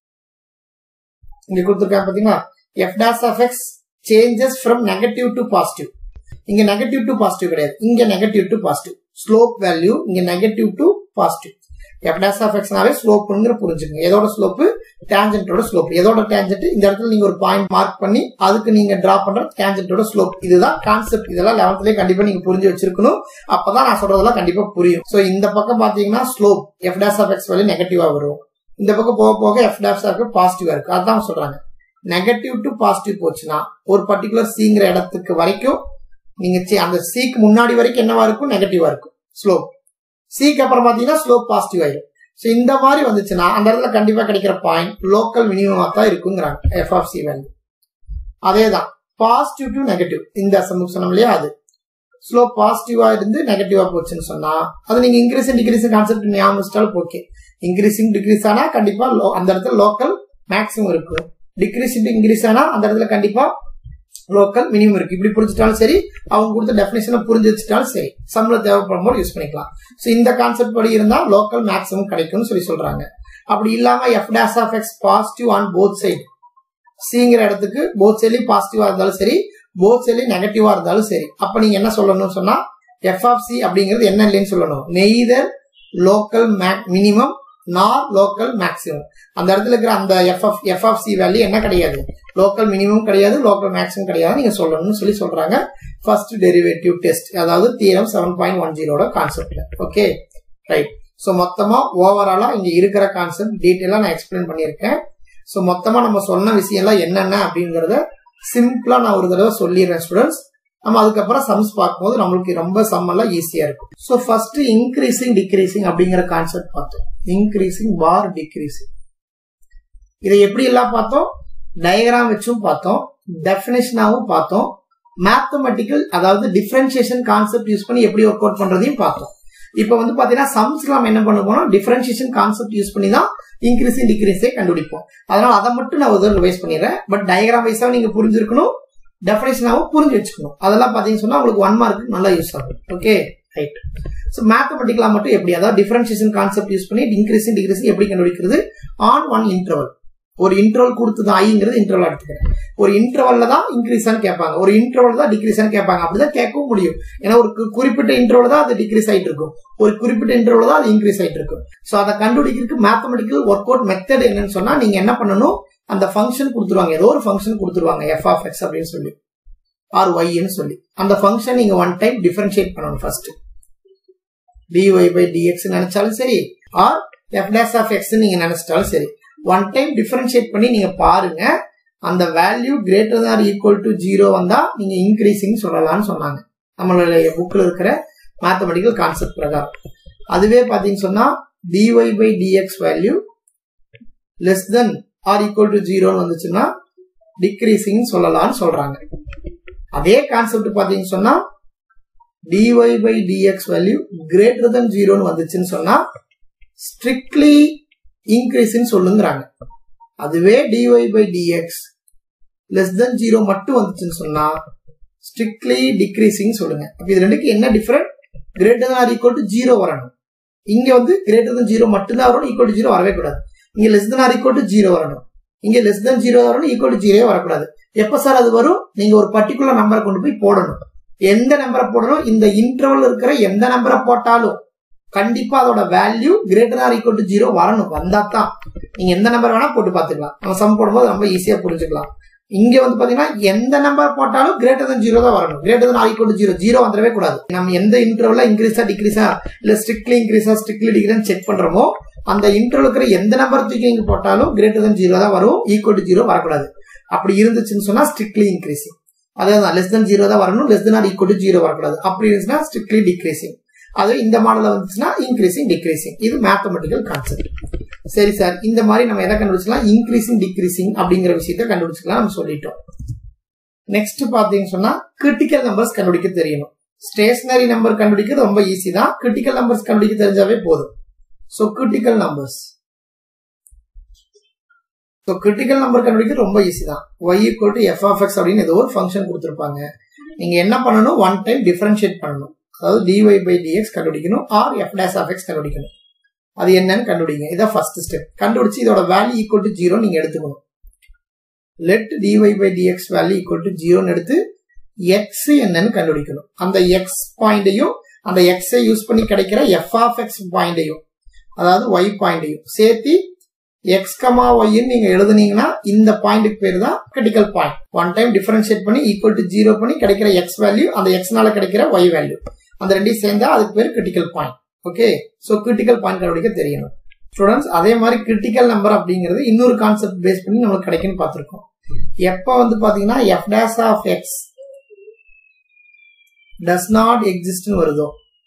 இங்க கொடுத்துருக்காங்க பாத்தீங்கன்னா f dash of x changes from negative to positive இங்க நெகட்டிவ் டு பாசிட்டிவ் கிடையாது இங்க negative to positive slope value இங்க negative to positive f dash of எக்ஸ்னாவே ஸ்லோப்புங்கிற புரிஞ்சுக்கங்க எதோட ஸ்லோப்பு டேஞ்சன்டோட ஸ்லோப் எதோட டேஞ்சன்ட் இந்த இடத்துல நீங்க ஒரு பாயிண்ட் மார்க் பண்ணி அதுக்கு நீங்க டிரா பண்ற டேஞ்சன்டோட ஸ்லோப் இதுதான் கான்செப்ட் இதெல்லாம் லெவன்த்லயே கண்டிப்பா நீங்க புரிஞ்சு வச்சிருக்கணும் அப்பதான் நான் சொல்றதெல்லாம் கண்டிப்பா புரியும் சோ இந்த பக்கம் பாத்தீங்கன்னா slope f dash of x value நெகட்டிவா வரும் இந்த பக்கம் போக போக எஃப் டேஸ் ஆஃப் பாசிட்டிவா இருக்கு அதான் சொல்றாங்க நெகட்டிவ் டு பாசிட்டிவ் போச்சுன்னா ஒரு பர்டிகுலர் சிங்கிற இடத்துக்கு வரைக்கும் நீங்க அந்த சிக்கு முன்னாடி வரைக்கும் என்னவா இருக்கும் நெகட்டிவா இருக்கும் ஸ்லோப் சிக்கு அப்புறம் பாத்தீங்கன்னா ஸ்லோப் பாசிட்டிவ் ஆயிடும் ஸோ இந்த மாதிரி வந்துச்சுன்னா அந்த இடத்துல கண்டிப்பா கிடைக்கிற பாயிண்ட் லோக்கல் மினிமமா தான் இருக்குங்கிறாங்க எஃப் ஆஃப் சி வேல்யூ அதே தான் பாசிட்டிவ் டு நெகட்டிவ் இந்த சமூக சொன்னோம் இல்லையா அது ஸ்லோ பாசிட்டிவா இருந்து நெகட்டிவா போச்சுன்னு சொன்னா அது நீங்க இன்க்ரீஸ் டிகிரீஸ் கான்செப்ட் ஞாபகம் வச்சிட்டாலும் ஓகே இன்க்ரீசிங் டிகிரீஸ் ஆனா கண்டிப்பா அந்த இடத்துல லோக்கல் மேக்ஸிமம் இருக்கும் டிக்ரீஸ் இன்க்ரீஸ் ஆனா அந்த இடத்துல கண்டிப்பா லோக்கல் மினிமம் இருக்கு இப்படி புரிஞ்சுட்டாலும் சரி அவங்க கொடுத்த டெபினேஷனை புரிஞ்சு வச்சுட்டாலும் சரி சம்பளம் தேவைப்படும் போது யூஸ் பண்ணிக்கலாம் ஸோ இந்த கான்செப்ட் படி இருந்தா லோக்கல் மேக்ஸிமம் கிடைக்கும்னு சொல்லி சொல்றாங்க அப்படி இல்லாம f dash of x positive on both side சிங்கிற இடத்துக்கு போத் சைட்லயும் பாசிட்டிவா இருந்தாலும் சரி போத் சைட்லயும் நெகட்டிவா இருந்தாலும் சரி அப்ப நீங்க என்ன சொல்லணும்னு சொன்னா எஃப் ஆஃப் சி அப்படிங்கிறது என்ன இல்லைன்னு சொல்லணும் neither local max minimum nor local maximum அந்த இடத்துல இருக்கிற அந்த f of f of c value என்ன கிடையாது லோக்கல் மினிமம் கிடையாது லோக்கல் மேக்ஸிமம் கிடையாது நீங்க சொல்லணும்னு சொல்லி சொல்றாங்க ஃபர்ஸ்ட் டெரிவேட்டிவ் டெஸ்ட் அதாவது தீரம் செவன் பாயிண்ட் ஒன் ஜீரோட கான்செப்ட்ல ஓகே ரைட் ஸோ மொத்தமா ஓவராலா இங்க இருக்கிற கான்செப்ட் டீட்டெயிலா நான் எக்ஸ்பிளைன் பண்ணியிருக்கேன் ஸோ மொத்தமா நம்ம சொன்ன விஷயம்லாம் என்னென்ன அப்படிங்கறத சிம்பிளா நான் ஒரு தடவை சொல்லிடுறேன் ஸ்டூடெண்ட்ஸ் நம்ம அதுக்கப்புறம் சம்ஸ் பார்க்கும்போது நம்மளுக்கு ரொம்ப சம் எல்லாம் ஈஸியா இருக்கும் ஸோ ஃபர்ஸ்ட் இன்க்ரீசிங் டிக்ரீசிங் அப்படிங்கிற கான்செப்ட் பார்த்தோம் இன்க்ரீசிங் பார் டிக்ரீசிங் இதை எப்படி எல்லாம் பார்த்தோம் டயக்ராம் வச்சும் பார்த்தோம் டெபினேஷனாவும் பார்த்தோம் மேத்தமெட்டிக்கல் அதாவது டிஃபரன்சியேஷன் கான்செப்ட் யூஸ் பண்ணி எப்படி ஒர்க் அவுட் பண்றதையும் பார்த்தோம் இப்போ வந்து பாத்தீங்கன்னா சம்ஸ் நம்ம என்ன பண்ண போனோம் டிஃபரன்சியேஷன் கான்செப்ட் யூஸ் பண்ணி தான் இன்க்ரீஸிங் டிக்ரீஸே கண்டுபிடிப்போம் அதனால அதை மட்டும் நான் ஒரு ரிவைஸ் பண்ணிடுறேன் பட் டயக்ராம் வைஸா நீங்க புரிஞ்சிருக்கணும் டெஃபினேஷனாவும் புரிஞ்சு வச்சுக்கணும் அதெல்லாம் பாத்தீங்கன்னு சொன்னா உங்களுக்கு ஒன் மார்க் நல்லா யூஸ் ஆகும் ஓகே ரைட் ஸோ மேத்தமெட்டிக்கலா மட்டும் எப்படி அதாவது டிஃபரன்சியேஷன் கான்செப்ட் யூஸ் பண்ணி இன்க்ரீஸிங் டிக்ரீஸிங் எப்படி கண்டுபிடிக்கிறது ஆன் ஒன் இன்டர்வல் ஒரு இன்டர்வல் கொடுத்தது ஐங்கிறது இன்டர்வல் எடுத்துக்கிறேன் ஒரு இன்டர்வல்ல தான் இன்க்ரீஸ் கேட்பாங்க ஒரு இன்டர்வல் தான் டிக்ரீஸ் கேட்பாங்க அப்படிதான் கேட்கவும் முடியும் ஏன்னா ஒரு கு- குறிப்பிட்ட இன்டர்வல் தான் அது டிக்ரீஸ் ஆயிட்டு இருக்கும் ஒரு குறிப்பிட்ட இன்டர்வல் தான் அது இன்க்ரீஸ் ஆயிட்டு இருக்கும் ஸோ அதை கண்டுபிடிக்கிறதுக்கு மேத்தமெட்டிக்கல் ஒர்க் அவுட் மெத்தட் என்னன்னு சொன்னா நீங்க என்ன பண்ணணும் அந்த ஃபங்க்ஷன் கொடுத்துருவாங்க ஏதோ ஒரு ஃபங்க்ஷன் கொடுத்துருவாங்க எஃப் ஆஃப் எக்ஸ் அப்படின்னு சொல்லி ஆர் ஒய்ன்னு சொல்லி அந்த ஃபங்க்ஷன் நீங்க ஒன் டைம் டிஃபரன்ஷியேட் பண்ணணும் ஃபர்ஸ்ட் dy பை dx நினைச்சாலும் சரி or f dash of x நீங்க நினைச்சிட்டாலும் சரி ஒன் டைம் டிஃபரன்ஷியேட் பண்ணி நீங்க பாருங்க அந்த value greater than equal to zero வந்தா நீங்க இன்க்ரீசிங் சொல்லலாம்னு சொன்னாங்க நம்மளுடைய புக்ல இருக்கிற மேத்தமெட்டிக்கல் கான்செப்ட் பிரகாரம் அதுவே பாத்தீங்கன்னு சொன்னா dy by dx value less than or equal to ஜீரோன்னு வந்துச்சுன்னா டிக்ரீசிங் சொல்லலாம்னு சொல்றாங்க அதே கான்செப்ட் பாத்தீங்கன்னு சொன்னா dy by dx value greater than ஜீரோன்னு வந்துச்சுன்னு சொன்னா ஸ்ட்ரிக்ட்லி இன்க்ரீஸ்ன்னு சொல்லுங்கிறாங்க அதுவே dy by dx less than zero மட்டும் வந்துச்சுன்னு சொன்னா ஸ்ட்ரிக்ட்லி டிக்ரீசிங் சொல்லுங்க அப்ப இது ரெண்டுக்கு என்ன different greater than or equal to zero வரணும் இங்க வந்து கிரேட்டர் than ஜீரோ மட்டும்தான் வரணும் ஈக்குவல் டு ஜீரோ வரவே கூடாது இங்க less than or equal to zero வரணும் இங்க லெஸ் than ஜீரோ வரணும் ஈக்குவல் டு ஜீரோ வரக்கூடாது எப்ப சார் அது வரும் நீங்க ஒரு பர்டிகுலர் நம்பரை கொண்டு போய் போடணும் எந்த நம்பரை போடணும் இந்த இன்டர்வல் இருக்கிற எந்த நம்பரை போட்டாலும் கண்டிப்பா அதோட value greater or equal to zero வரணும் வந்தா தான் நீங்க எந்த நம்பர் வேணா போட்டு பாத்துக்கலாம் நம்ம சம் போடும்போது ரொம்ப ஈஸியா புரிஞ்சுக்கலாம் இங்க வந்து பாத்தீங்கன்னா எந்த நம்பர் போட்டாலும் கிரேட்டர் than ஜீரோ தான் வரணும் greater than or equal to zero zero வந்துடவே கூடாது நம்ம எந்த இன்டர்வல்ல இன்க்ரீஸா டிக்ரீஸா இல்ல ஸ்ட்ரிக்ட்லி இன்க்ரீஸா ஸ்ட்ரிக்ட்லி டிகிரீஸ் செக் பண்றோமோ அந்த இன்டர்வல் இருக்கிற எந்த நம்பர் தூக்கி நீங்க போட்டாலும் கிரேட்டர் than ஜீரோ தான் வரும் ஈக்குவல் டு ஜீரோ வரக்கூடாது அப்படி இருந்துச்சுன்னு சொன்னா ஸ்ட்ரிக்ட்லி இன்க்ரீசிங் அதான் லெஸ் than ஜீரோ தான் வரணும் less than or equal to zero வரக்கூடாது அப்படி இருந்துச்சுன்னா ஸ்ட்ரிக்ட்லி டிக்ரீசிங் அது இந்த மாடல்ல வந்துச்சுன்னா இன்க்ரீசிங் டிக்ரீசிங் இது மேத்தமெட்டிக்கல் கான்செப்ட் சரி சார் இந்த மாதிரி நம்ம எதை கண்டுபிடிச்சலாம் இன்க்ரீசிங் டிக்ரீசிங் அப்படிங்கிற விஷயத்த கண்டுபிடிச்சிக்கலாம் நம்ம சொல்லிட்டோம் நெக்ஸ்ட் பாத்தீங்கன்னு சொன்னா கிரிட்டிக்கல் நம்பர்ஸ் கண்டுபிடிக்க தெரியணும் ஸ்டேஷனரி நம்பர் கண்டுபிடிக்கிறது ரொம்ப ஈஸி தான் கிரிட்டிக்கல் நம்பர்ஸ் கண்டுபிடிக்க தெரிஞ்சாவே போதும் so critical numbers so critical number கண்டுபிடிக்க ரொம்ப ஈஸி தான் y equal to f of x அப்படின்னு ஏதோ ஒரு ஃபங்க்ஷன் கொடுத்துருப்பாங்க நீங்க என்ன பண்ணணும் ஒன் டைம் டிஃபரன்ஷியேட் பண்ணணும் அதாவது டிஒய் பை டிஎக்ஸ் கண்டுபிடிக்கணும் or f dash of x கண்டுபிடிக்கணும் அது என்னன்னு கண்டுபிடிங்க இதான் ஃபர்ஸ்ட் ஸ்டெப் கண்டுபிடிச்சு இதோட வேல்யூ ஈக்குவல் டு ஜீரோ நீங்க எடுத்துக்கணும் let dy by dx value equal to ஜீரோன்னு எடுத்து எக்ஸ் என்னன்னு கண்டுபிடிக்கணும் அந்த எக்ஸ் பாயிண்டையும் அந்த எக்ஸை யூஸ் பண்ணி கிடைக்கிற எஃப் ஆஃப் எக்ஸ் பாயிண்டையும் அதாவது ஒய் பாயிண்டையும் சேர்த்து எக்ஸ் கமா ஒய்ன்னு நீங்க எழுதுனீங்கன்னா இந்த பாயிண்ட்டுக்கு பேர் தான் critical point one time differentiate பண்ணி ஈக்குவல் டு ஜீரோ பண்ணி கிடைக்கிற எக்ஸ் வேல்யூ அந்த எக்ஸ்னால கிடைக்கிற ஒய் வேல்யூ அந்த ரெண்டையும் சேர்ந்தா அதுக்கு பேர் critical point okay so critical point கண்டுபிடிக்க தெரியணும் ஸ்டூடெண்ட்ஸ் அதே மாதிரி கிரிட்டிக்கல் நம்பர் அப்படிங்கிறது இன்னொரு கான்செப்ட் பேஸ் பண்ணி நமக்கு கிடைக்குன்னு பார்த்துருக்கோம் எப்போ வந்து பாத்தீங்கன்னா f dash of x does not எக்ஸிஸ்ட்னு வருதோ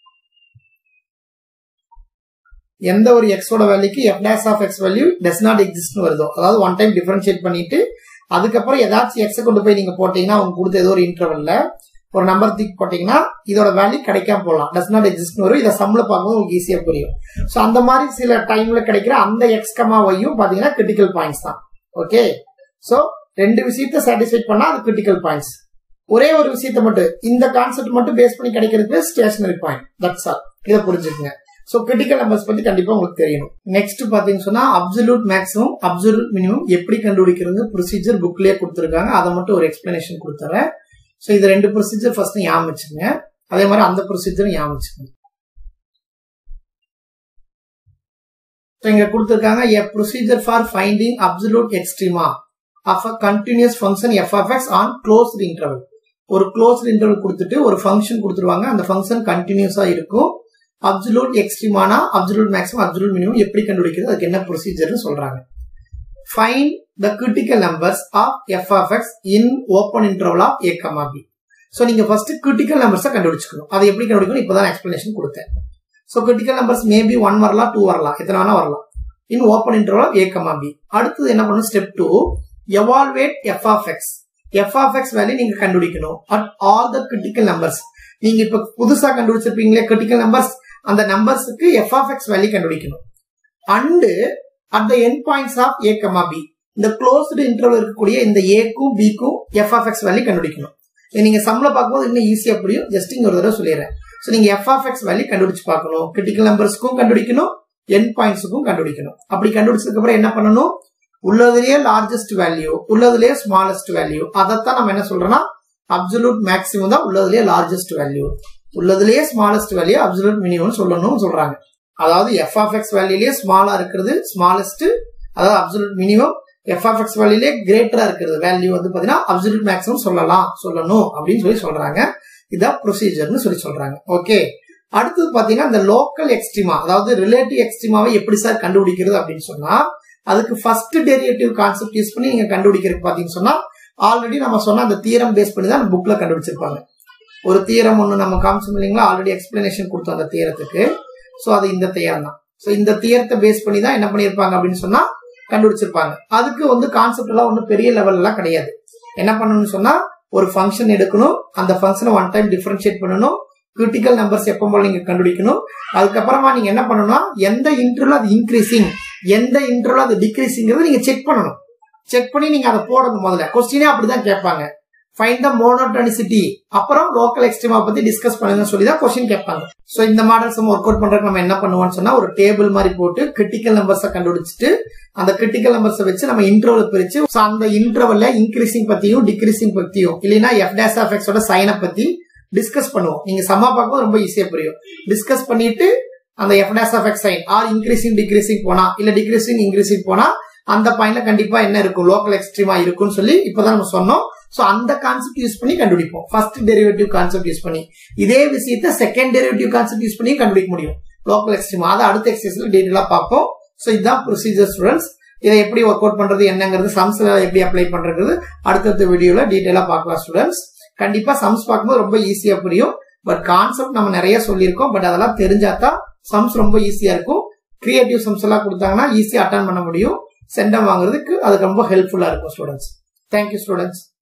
எந்த ஒரு எக்ஸோட வேல்யூக்கு f dash of x value does not எக்ஸிஸ்ட்னு வருதோ அதாவது ஒன் டைம் டிஃபரன்ஷியேட் பண்ணிட்டு அதுக்கப்புறம் ஏதாச்சும் எக்ஸை கொண்டு போய் நீங்க போட்டீங்கன்னா அவங்க கொடுத்த ஏதோ ஒரு இன்டர்வல்ல ஒரு நம்பர் தூக்கி போட்டீங்கன்னா இதோட வேல்யூ கிடைக்காம போடலாம் டஸ் நாட் எக்ஸிஸ்ட் வரும் இதை சம்ல பார்க்கும்போது உங்களுக்கு ஈஸியா புரியும் ஸோ அந்த மாதிரி சில டைம்ல கிடைக்கிற அந்த எக்ஸ் கமா ஒய்யும் பாத்தீங்கன்னா கிரிட்டிக்கல் பாயிண்ட்ஸ் தான் ஓகே ஸோ ரெண்டு விஷயத்த சாட்டிஸ்ஃபை பண்ணா அது கிரிட்டிக்கல் பாயிண்ட்ஸ் ஒரே ஒரு விஷயத்த மட்டும் இந்த கான்செப்ட் மட்டும் பேஸ் பண்ணி கிடைக்கிறது ஸ்டேஷனரி பாயிண்ட் தட்ஸ் ஆல் இதை புரிஞ்சுக்கங்க ஸோ கிரிட்டிக்கல் நம்பர்ஸ் பத்தி கண்டிப்பா உங்களுக்கு தெரியணும் நெக்ஸ்ட் பாத்தீங்கன்னு சொன்னா அப்சல்யூட் மேக்ஸிமம் அப்சல்யூட் மினிமம் எப்படி கண்டுபிடிக்கிறது ப்ரொசீஜர் புக்லயே கொடுத்துருக்காங்க அதை மட்டும் ஒரு எக்ஸ்பிளனேஷன் கொடுத்துறேன் ஸோ இது ரெண்டு ப்ரொசீஜர் ஃபர்ஸ்ட் ஞாபகம் வச்சுக்கோங்க அதே மாதிரி அந்த ப்ரொசீஜரும் ஞாபகம் வச்சுக்கோங்க ஸோ இங்க கொடுத்துருக்காங்க a procedure for finding absolute extrema of a continuous function f of x on closed interval ஒரு க்ளோஸ்ட் இன்டர்வல் கொடுத்துட்டு ஒரு ஃபங்க்ஷன் கொடுத்துருவாங்க அந்த ஃபங்க்ஷன் கண்டினியூஸா இருக்கும் அப்சல்யூட் எக்ஸ்ட்ரீமானா அப்சல்யூட் மேக்ஸிமம் அப்சல்யூட் மினிமம் எப்படி கண்டுபிடிக்கிறது அதுக்கு என்ன ப்ரொசீஜர்னு சொல்றாங்க find the critical numbers of f of x in open interval of a comma b so நீங்க ஃபர்ஸ்ட் கிரிட்டிக்கல் நம்பர்ஸை கண்டுபிடிச்சுக்கணும் அதை எப்படி கண்டுபிடிக்கணும் இப்போதான் எக்ஸ்பிளனேஷன் கொடுத்தேன் so critical numbers maybe one வரலாம் டூ வரலாம் எத்தனை வேணா வரலாம் in open interval of a comma b அடுத்தது என்ன பண்ணணும் step two evaluate f of x f of x value நீங்க கண்டுபிடிக்கணும் at all the critical numbers நீங்க இப்ப புதுசா கண்டுபிடிச்சிருப்பீங்களே கிரிட்டிக்கல் நம்பர்ஸ் அந்த நம்பர்ஸுக்கு எஃப் ஆஃப் எக்ஸ் வேல்யூ கண்டுபிடிக்கணும் and at the end points of a comma b இந்த க்ளோஸ்டு இன்டர்வல் இருக்கக்கூடிய இந்த ஏக்கும் பிக்கும் எஃப் ஆஃப் எக்ஸ் வேல்யூ கண்டுபிடிக்கணும் நீங்க சம்ல பார்க்கும்போது இன்னும் ஈஸியா புரியும் ஜஸ்ட் இங்க ஒரு தடவை சொல்லிடுறேன் ஸோ நீங்க எஃப் ஆஃப் எக்ஸ் வேல்யூ கண்டுபிடிச்சு பார்க்கணும் கிரிட்டிக்கல் நம்பர்ஸ்க்கும் கண்டுபிடிக்கணும் என் பாயிண்ட்ஸுக்கும் கண்டுபிடிக்கணும் அப்படி கண்டுபிடிச்சதுக்கு அப்புறம் என்ன பண்ணணும் உள்ளதுலயே லார்ஜஸ்ட் வேல்யூ உள்ளதுலயே ஸ்மாலஸ்ட் வேல்யூ அதைத்தான் நம்ம என்ன சொல்றோம்னா அப்சல்யூட் மேக்ஸிமம் தான் உள்ளதுலயே லார்ஜஸ்ட் வேல்யூ உள்ளதுலயே ஸ்மாலஸ்ட் வேல்யூ அப்சல்யூட் மினிமம் சொல்லணும்னு சொல்றாங்க அதாவது எஃப் ஆஃப் எக்ஸ் வேல்யூலயே ஸ்மாலா இருக்கிறது ஸ்மாலஸ்ட் அதாவது absolute minimum f of x வேல்யூலயே கிரேட்டரா இருக்கிறது வேல்யூ வந்து பாத்தீங்கன்னா அப்சல்யூட் மேக்ஸிமம் சொல்லலாம் சொல்லணும் அப்படின்னு சொல்லி சொல்றாங்க இதான் ப்ரொசீஜர்னு சொல்லி சொல்றாங்க ஓகே அடுத்தது பாத்தீங்கன்னா இந்த லோக்கல் எக்ஸ்ட்ரீமா அதாவது ரிலேட்டிவ் எக்ஸ்ட்ரீமாவை எப்படி சார் கண்டுபிடிக்கிறது அப்படின்னு சொன்னா அதுக்கு ஃபர்ஸ்ட் டெரிவேட்டிவ் கான்செப்ட் யூஸ் பண்ணி நீங்க கண்டுபிடிக்கிறது பாத்தீங்கன்னு சொன்னா ஆல்ரெடி நம்ம சொன்ன அந்த தீரம் பேஸ் பண்ணி தான் புக்ல கண்டுபிடிச்சிருப்பாங்க ஒரு தீரம் ஒன்று நம்ம காமிச்சோம் இல்லைங்களா ஆல்ரெடி எக்ஸ்பிளனேஷன் கொடுத்தோம் அந்த தீரத்துக்கு ஸோ அது இந்த தீரம் தான் ஸோ இந்த தீரத்தை பேஸ் பண்ணி தான் என்ன பண்ணியிருப்பாங்க அப்படின்னு சொன்னா கண்டுபிடிச்சிருப்பாங்க அதுக்கு வந்து கான்செப்ட் எல்லாம் ஒன்றும் பெரிய லெவல் எல்லாம் கிடையாது என்ன பண்ணணும்னு சொன்னா ஒரு ஃபங்க்ஷன் எடுக்கணும் அந்த ஃபங்க்ஷனை ஒன் டைம் டிஃபரன்ஷியேட் பண்ணணும் கிரிட்டிக்கல் நம்பர்ஸ் எப்போ போல நீங்க கண்டுபிடிக்கணும் அதுக்கப்புறமா நீங்க என்ன பண்ணணும்னா எந்த இன்டர்வல் அது இன்க்ரீசிங் எந்த இன்டர்வல் அது டிக்ரீசிங்கிறது நீங்க செக் பண்ணணும் செக் பண்ணி நீங்க அதை போடணும் முதல்ல கொஸ்டினே அப்படிதான் கேட்பாங்க ஃபைண்ட் த மோனோட்டனிசிட்டி அப்புறம் லோக்கல் எக்ஸ்ட்ரீமா பத்தி டிஸ்கஸ் பண்ணுங்க சொல்லி தான் கொஸ்டின் கேட்பாங்க சோ இந்த மாடல்ஸ் ஒர்க் அவுட் பண்றதுக்கு நம்ம என்ன பண்ணுவோம்னு சொன்னா ஒரு டேபிள் மாதிரி போட்டு கிரிட்டிக்கல் நம்பர்ஸை கண்டுபிடிச்சிட்டு அந்த கிரிட்டிக்கல் நம்பர்ஸ் வச்சு நம்ம இன்டர்வல் பிரிச்சு so அந்த இன்டர்வல்ல இன்க்ரீசிங் பத்தியும் டிக்ரீசிங் பத்தியும் இல்லைன்னா எஃப் டேஸ் ஆஃப் எக்ஸோட சைனை பத்தி டிஸ்கஸ் பண்ணுவோம் நீங்க சம்மா பார்க்கும்போது ரொம்ப ஈஸியா புரியும் டிஸ்கஸ் பண்ணிட்டு அந்த f dash of x sign or increasing decreasing போனா இல்ல டிக்ரீசிங் இன்க்ரீசிங் போனா அந்த பாயிண்ட்ல கண்டிப்பா என்ன இருக்கும் லோக்கல் எக்ஸ்ட்ரீமா இருக்கும்னு சொல்லி இப்பதான் நம்ம சொன்னோம் சோ அந்த கான்செப்ட் யூஸ் பண்ணி கண்டுபிடிப்போம் ஃபர்ஸ்ட் டெரிவேட்டிவ் கான்செப்ட் யூஸ் பண்ணி இதே விஷயத்த செகண்ட் டெரிவேட்டிவ் கான்செப்ட் யூஸ் பண்ணி கண்டுபிடிக்க முடியும் லோக்கல் எக்ஸ்ட்ரீமா அதை அடுத்த எக்ஸசைஸ்ல டீட்டெயிலா பார்ப்போம் சோ இதுதான் ப்ரொசீஜர் ஸ்டூடெண்ட்ஸ் இதை எப்படி ஒர்க் அவுட் பண்றது என்னங்கிறது சம்ஸ்ல எப்படி அப்ளை பண்றது அடுத்தடுத்த வீடியோல டீட்டெயிலா பார்க்கலாம் ஸ்டூடெண்ட்ஸ் கண்டிப்பா சம்ஸ் பார்க்கும்போது ரொம்ப ஈஸியா புரியும் பட் கான்செப்ட் நம்ம நிறைய சொல்லியிருக்கோம் பட் அதெல்லாம் தெரிஞ்சாதான் சம்ஸ் ரொம்ப ஈஸியா இருக்கும் கிரியேட்டிவ் சம்ஸ் எல்லாம் கொடுத்தாங்கன்னா ஈஸியா அட்டன் பண்ண முடியும் சென்டம் வாங்குறதுக்கு அது ரொம்ப ஹெல்ப்ஃபுல்லா இருக்கும் ஸ்டூடெண்ட்ஸ் தேங்க்யூ ஸ்டூடெண்ட்ஸ்